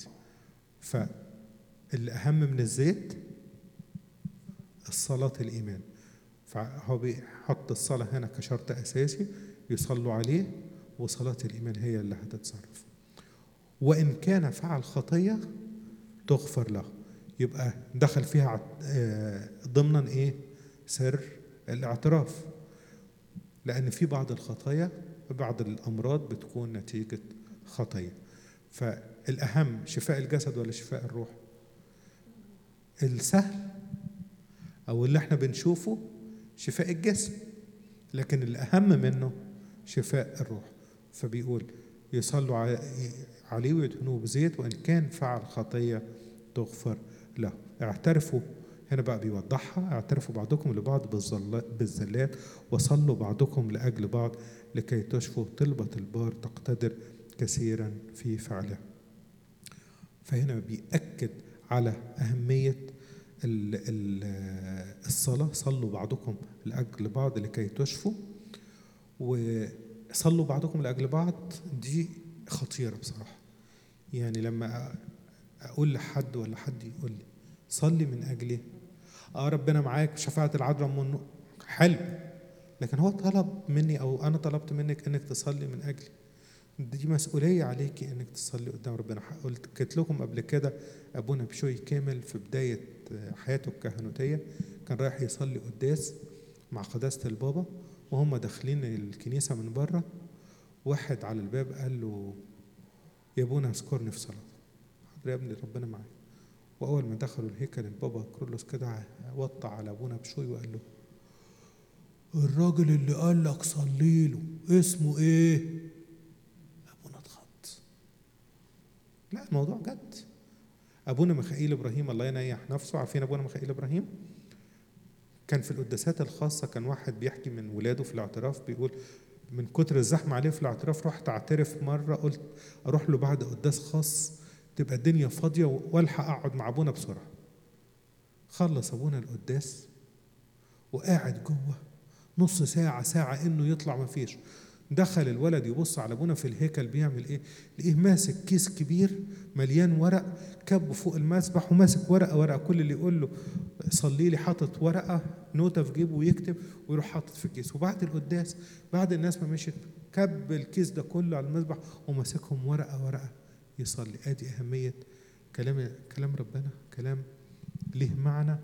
فالأهم من الزيت الصلاة الإيمان فهو بيحط الصلاة هنا كشرط أساسي يصلوا عليه وصلاة الإيمان هي اللي هتتصرف وإن كان فعل خطية تغفر له يبقى دخل فيها عت- آه، ضمنا إيه سر الاعتراف لأن في بعض الخطايا بعض الأمراض بتكون نتيجة خطية فالأهم شفاء الجسد ولا شفاء الروح السهل أو اللي احنا بنشوفه شفاء الجسم لكن الأهم منه شفاء الروح فبيقول يصلوا ع- عليه ويدهنوه بزيت وإن كان فعل خطية تغفر له اعترفوا هنا بقى بيوضحها اعترفوا بعضكم لبعض بالظل- بالزلات وصلوا بعضكم لأجل بعض لكي تشفوا طلبة البار تقتدر كثيرا في فعلها فهنا بيأكد على أهمية ال- ال- الصلاة صلوا بعضكم لأجل بعض لكي تشفوا وصلوا بعضكم لأجل بعض دي خطيرة بصراحة يعني لما أ- أقول لحد ولا حد يقول لي صلي من أجلي اه ربنا معاك شفاعة العذراء من حلو لكن هو طلب مني او انا طلبت منك انك تصلي من اجلي دي مسؤولية عليكي انك تصلي قدام ربنا قلت قلت لكم قبل كده ابونا بشوي كامل في بداية حياته الكهنوتية كان رايح يصلي قداس مع قداسة البابا وهم داخلين الكنيسة من بره واحد على الباب قال له يا ابونا اذكرني في صلاة حاضر يا ابني ربنا معاك واول ما دخلوا الهيكل البابا كرولوس كده وطى على ابونا بشوي وقال له الراجل اللي قال لك صلي له اسمه ايه ابونا اتخض لا الموضوع جد ابونا ميخائيل ابراهيم الله ينيح نفسه عارفين ابونا ميخائيل ابراهيم كان في القداسات الخاصة كان واحد بيحكي من ولاده في الاعتراف بيقول من كتر الزحمة عليه في الاعتراف رحت اعترف مرة قلت اروح له بعد قداس خاص تبقى الدنيا فاضية والحق اقعد مع ابونا بسرعة خلص ابونا القداس وقاعد جوه نص ساعة ساعة انه يطلع ما فيش دخل الولد يبص على ابونا في الهيكل بيعمل ايه لقيه ماسك كيس كبير مليان ورق كبه فوق المسبح وماسك ورقه ورقه كل اللي يقول له صلي لي حاطط ورقه نوته في جيبه ويكتب ويروح حاطط في الكيس وبعد القداس بعد الناس ما مشيت كب الكيس ده كله على المسبح وماسكهم ورقه ورقه يصلي ادي اهميه كلام كلام ربنا كلام ليه معنى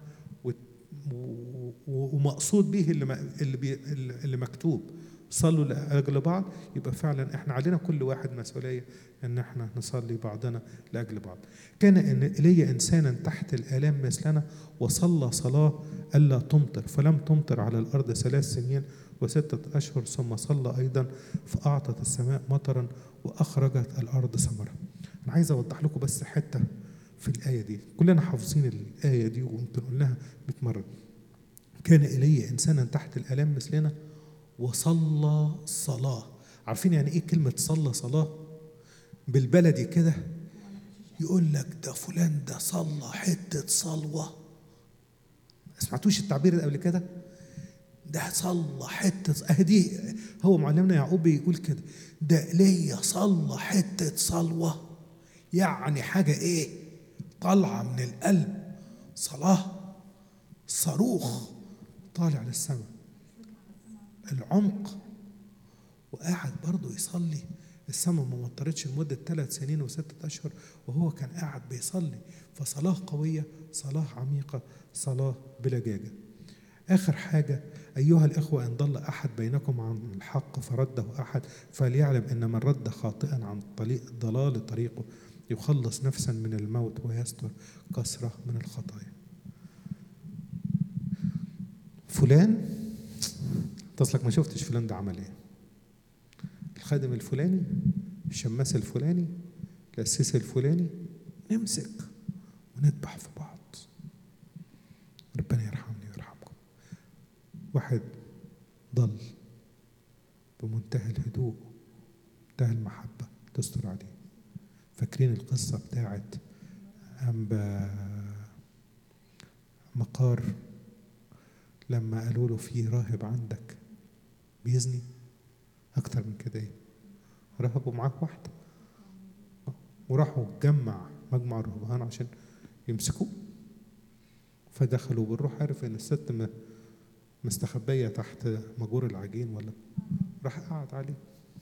ومقصود به اللي اللي, بي اللي مكتوب صلوا لاجل بعض يبقى فعلا احنا علينا كل واحد مسؤوليه ان احنا نصلي بعضنا لاجل بعض. كان ان ايليا انسانا تحت الالام مثلنا وصلى صلاه الا تمطر فلم تمطر على الارض ثلاث سنين وستة أشهر ثم صلى أيضا فأعطت السماء مطرا وأخرجت الأرض ثمرا أنا عايز أوضح لكم بس حتة في الآية دي كلنا حافظين الآية دي ويمكن قلناها 100 مرة كان إيليا إنسانا تحت الآلام مثلنا وصلى صلاة عارفين يعني إيه كلمة صلى صلاة بالبلدي كده يقول لك ده فلان ده صلى حتة صلوة سمعتوش التعبير ده قبل كده ده صلى حتة أهدي هو معلمنا يعقوب بيقول كده ده إيليا صلى حتة صلوة يعني حاجة إيه طالعة من القلب صلاة صاروخ طالع للسماء العمق وقاعد برضه يصلي السماء ما مطرتش لمدة ثلاث سنين وستة أشهر وهو كان قاعد بيصلي فصلاة قوية صلاة عميقة صلاة بلجاجة آخر حاجة أيها الإخوة إن ضل أحد بينكم عن الحق فرده أحد فليعلم أن من رد خاطئا عن طريق ضلال طريقه يخلص نفسا من الموت ويستر كثرة من الخطايا فلان تصلك ما شفتش فلان ده عمل ايه الخادم الفلاني الشماس الفلاني الأسيس الفلاني نمسك ونذبح في بعض ربنا يرحمني ويرحمكم واحد ضل بمنتهى الهدوء منتهى المحبة تستر عليه فاكرين القصة بتاعت أنبا مقار لما قالوا له في راهب عندك بيزني أكتر من كده إيه راهب ومعاه واحدة وراحوا جمع مجمع الرهبان عشان يمسكوه فدخلوا بالروح عرف ان الست مستخبيه تحت مجور العجين ولا راح قعد عليه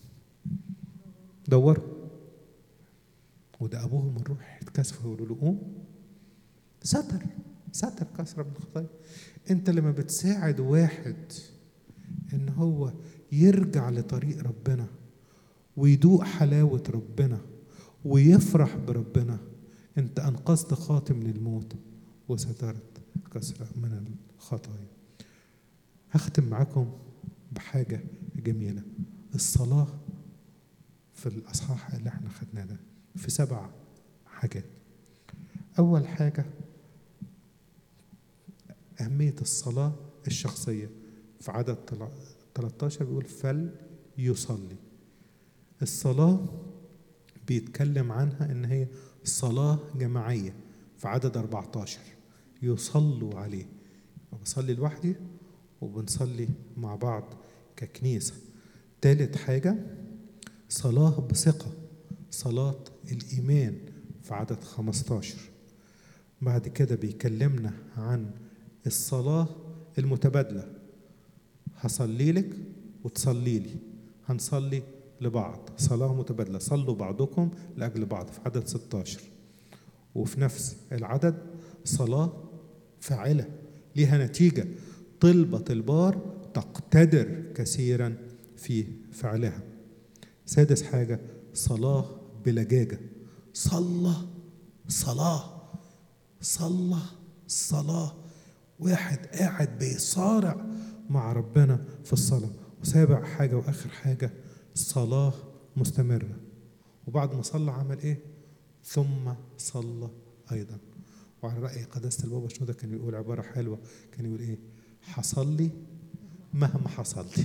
دوروا وده ابوهم الروح اتكسفوا يقولوا له قوم ستر ستر كسره من الخطايا انت لما بتساعد واحد ان هو يرجع لطريق ربنا ويدوق حلاوه ربنا ويفرح بربنا انت انقذت خاطي من الموت وسترت كثره من الخطايا هختم معاكم بحاجه جميله الصلاه في الاصحاح اللي احنا خدناه ده في سبع حاجات اول حاجه أهمية الصلاة الشخصية في عدد تل- 13 بيقول فل يصلي الصلاة بيتكلم عنها إن هي صلاة جماعية في عدد 14 يصلوا عليه بصلي لوحدي وبنصلي مع بعض ككنيسة تالت حاجة صلاة بثقة صلاة الإيمان في عدد 15 بعد كده بيكلمنا عن الصلاة المتبادلة هصلي لك وتصلي لي هنصلي لبعض صلاة متبادلة صلوا بعضكم لأجل بعض في عدد 16 وفي نفس العدد صلاة فاعلة ليها نتيجة طلبة البار تقتدر كثيرا في فعلها سادس حاجة صلاة بلجاجة صلى صلاة صلى صلاة واحد قاعد بيصارع مع ربنا في الصلاة وسابع حاجة وآخر حاجة صلاة مستمرة وبعد ما صلى عمل إيه؟ ثم صلى أيضا وعلى رأي قداسة البابا شنودة كان يقول عبارة حلوة كان يقول إيه؟ حصل لي مهما حصل لي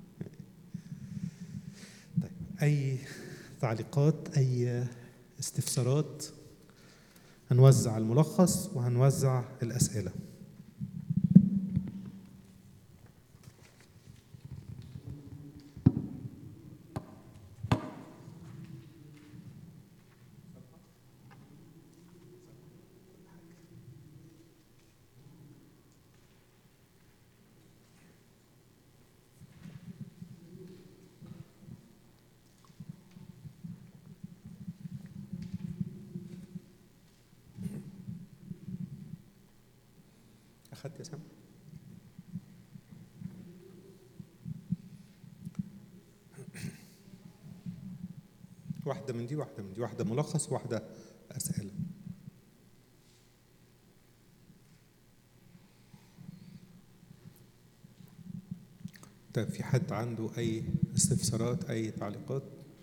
طيب أي تعليقات أي استفسارات هنوزع الملخص وهنوزع الأسئلة أخدت يا سام؟ واحدة من دي واحدة من دي واحدة ملخص واحدة أسئلة طيب في حد عنده أي استفسارات أي تعليقات؟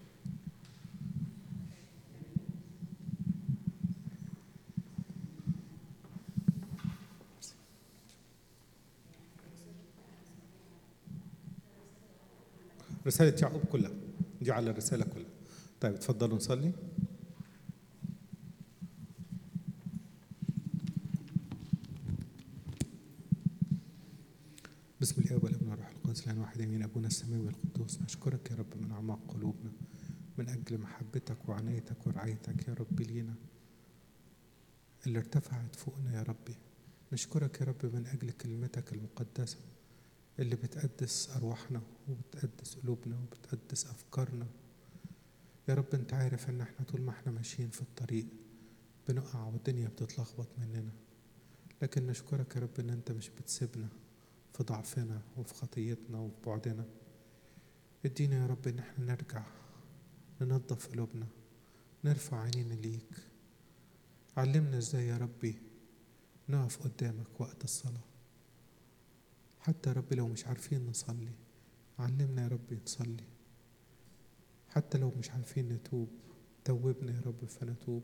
رسالة يعقوب كلها دي على الرسالة كلها طيب اتفضلوا نصلي بسم الله والابن والروح القدس الان واحد امين ابونا السماوي القدوس نشكرك يا رب من اعماق قلوبنا من اجل محبتك وعنايتك ورعايتك يا رب لينا اللي ارتفعت فوقنا يا ربي نشكرك يا رب من اجل كلمتك المقدسه اللي بتقدس أرواحنا وبتقدس قلوبنا وبتقدس أفكارنا يا رب أنت عارف إن إحنا طول ما إحنا ماشيين في الطريق بنقع والدنيا بتتلخبط مننا لكن نشكرك يا رب إن أنت مش بتسيبنا في ضعفنا وفي خطيتنا وفي بعدنا ادينا يا رب إن إحنا نرجع ننظف قلوبنا نرفع عينينا ليك علمنا إزاي يا ربي نقف قدامك وقت الصلاه حتى يا رب لو مش عارفين نصلي علمنا يا رب نصلي حتى لو مش عارفين نتوب توبنا يا رب فنتوب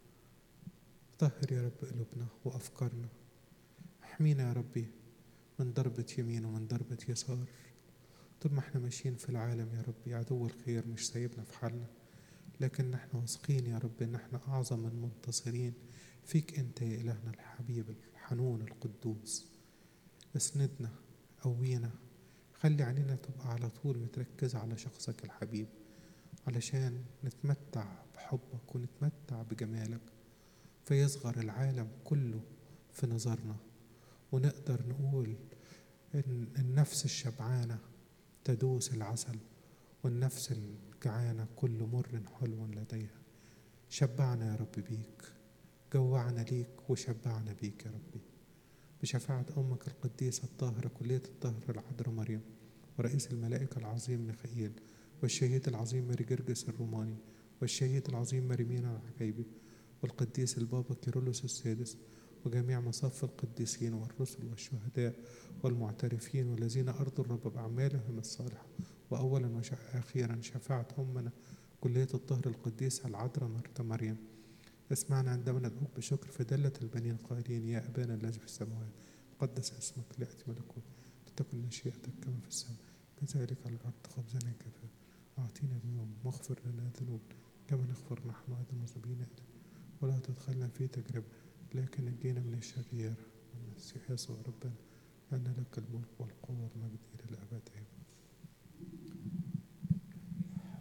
طهر يا رب قلوبنا وأفكارنا احمينا يا ربي من ضربة يمين ومن ضربة يسار طول ما احنا ماشيين في العالم يا ربي عدو الخير مش سايبنا في حالنا لكن احنا واثقين يا رب ان احنا اعظم المنتصرين فيك انت يا الهنا الحبيب الحنون القدوس اسندنا قوينا خلي عينينا تبقى على طول متركزة على شخصك الحبيب علشان نتمتع بحبك ونتمتع بجمالك فيصغر العالم كله في نظرنا ونقدر نقول إن النفس الشبعانة تدوس العسل والنفس الجعانة كل مر حلو لديها شبعنا يا رب بيك جوعنا ليك وشبعنا بيك يا ربي بشفاعة أمك القديسة الطاهرة كلية الطاهرة العذراء مريم ورئيس الملائكة العظيم ميخائيل والشهيد العظيم ماري جرجس الروماني والشهيد العظيم ماري مينا العجيبي والقديس البابا كيرلس السادس وجميع مصاف القديسين والرسل والشهداء والمعترفين والذين أرضوا الرب بأعمالهم الصالحة وأولا وأخيرا شفاعة أمنا كلية الطهر القديسة العذراء مرت مريم اسمعنا عندما ندعوك بشكر في دلة البنين قائلين يا أبانا الذي في السماوات تقدس اسمك ليأتي ملكوت تكن مشيئتك كما في السماء كذلك على الأرض خبزنا كفاف أعطينا اليوم واغفر لنا ذنوبنا كما نغفر نحن أيضا المذنبين إلينا ولا تدخلنا في تجربة لكن نجينا من الشرير المسيح يسوع ربنا لأن لك الملك والقوة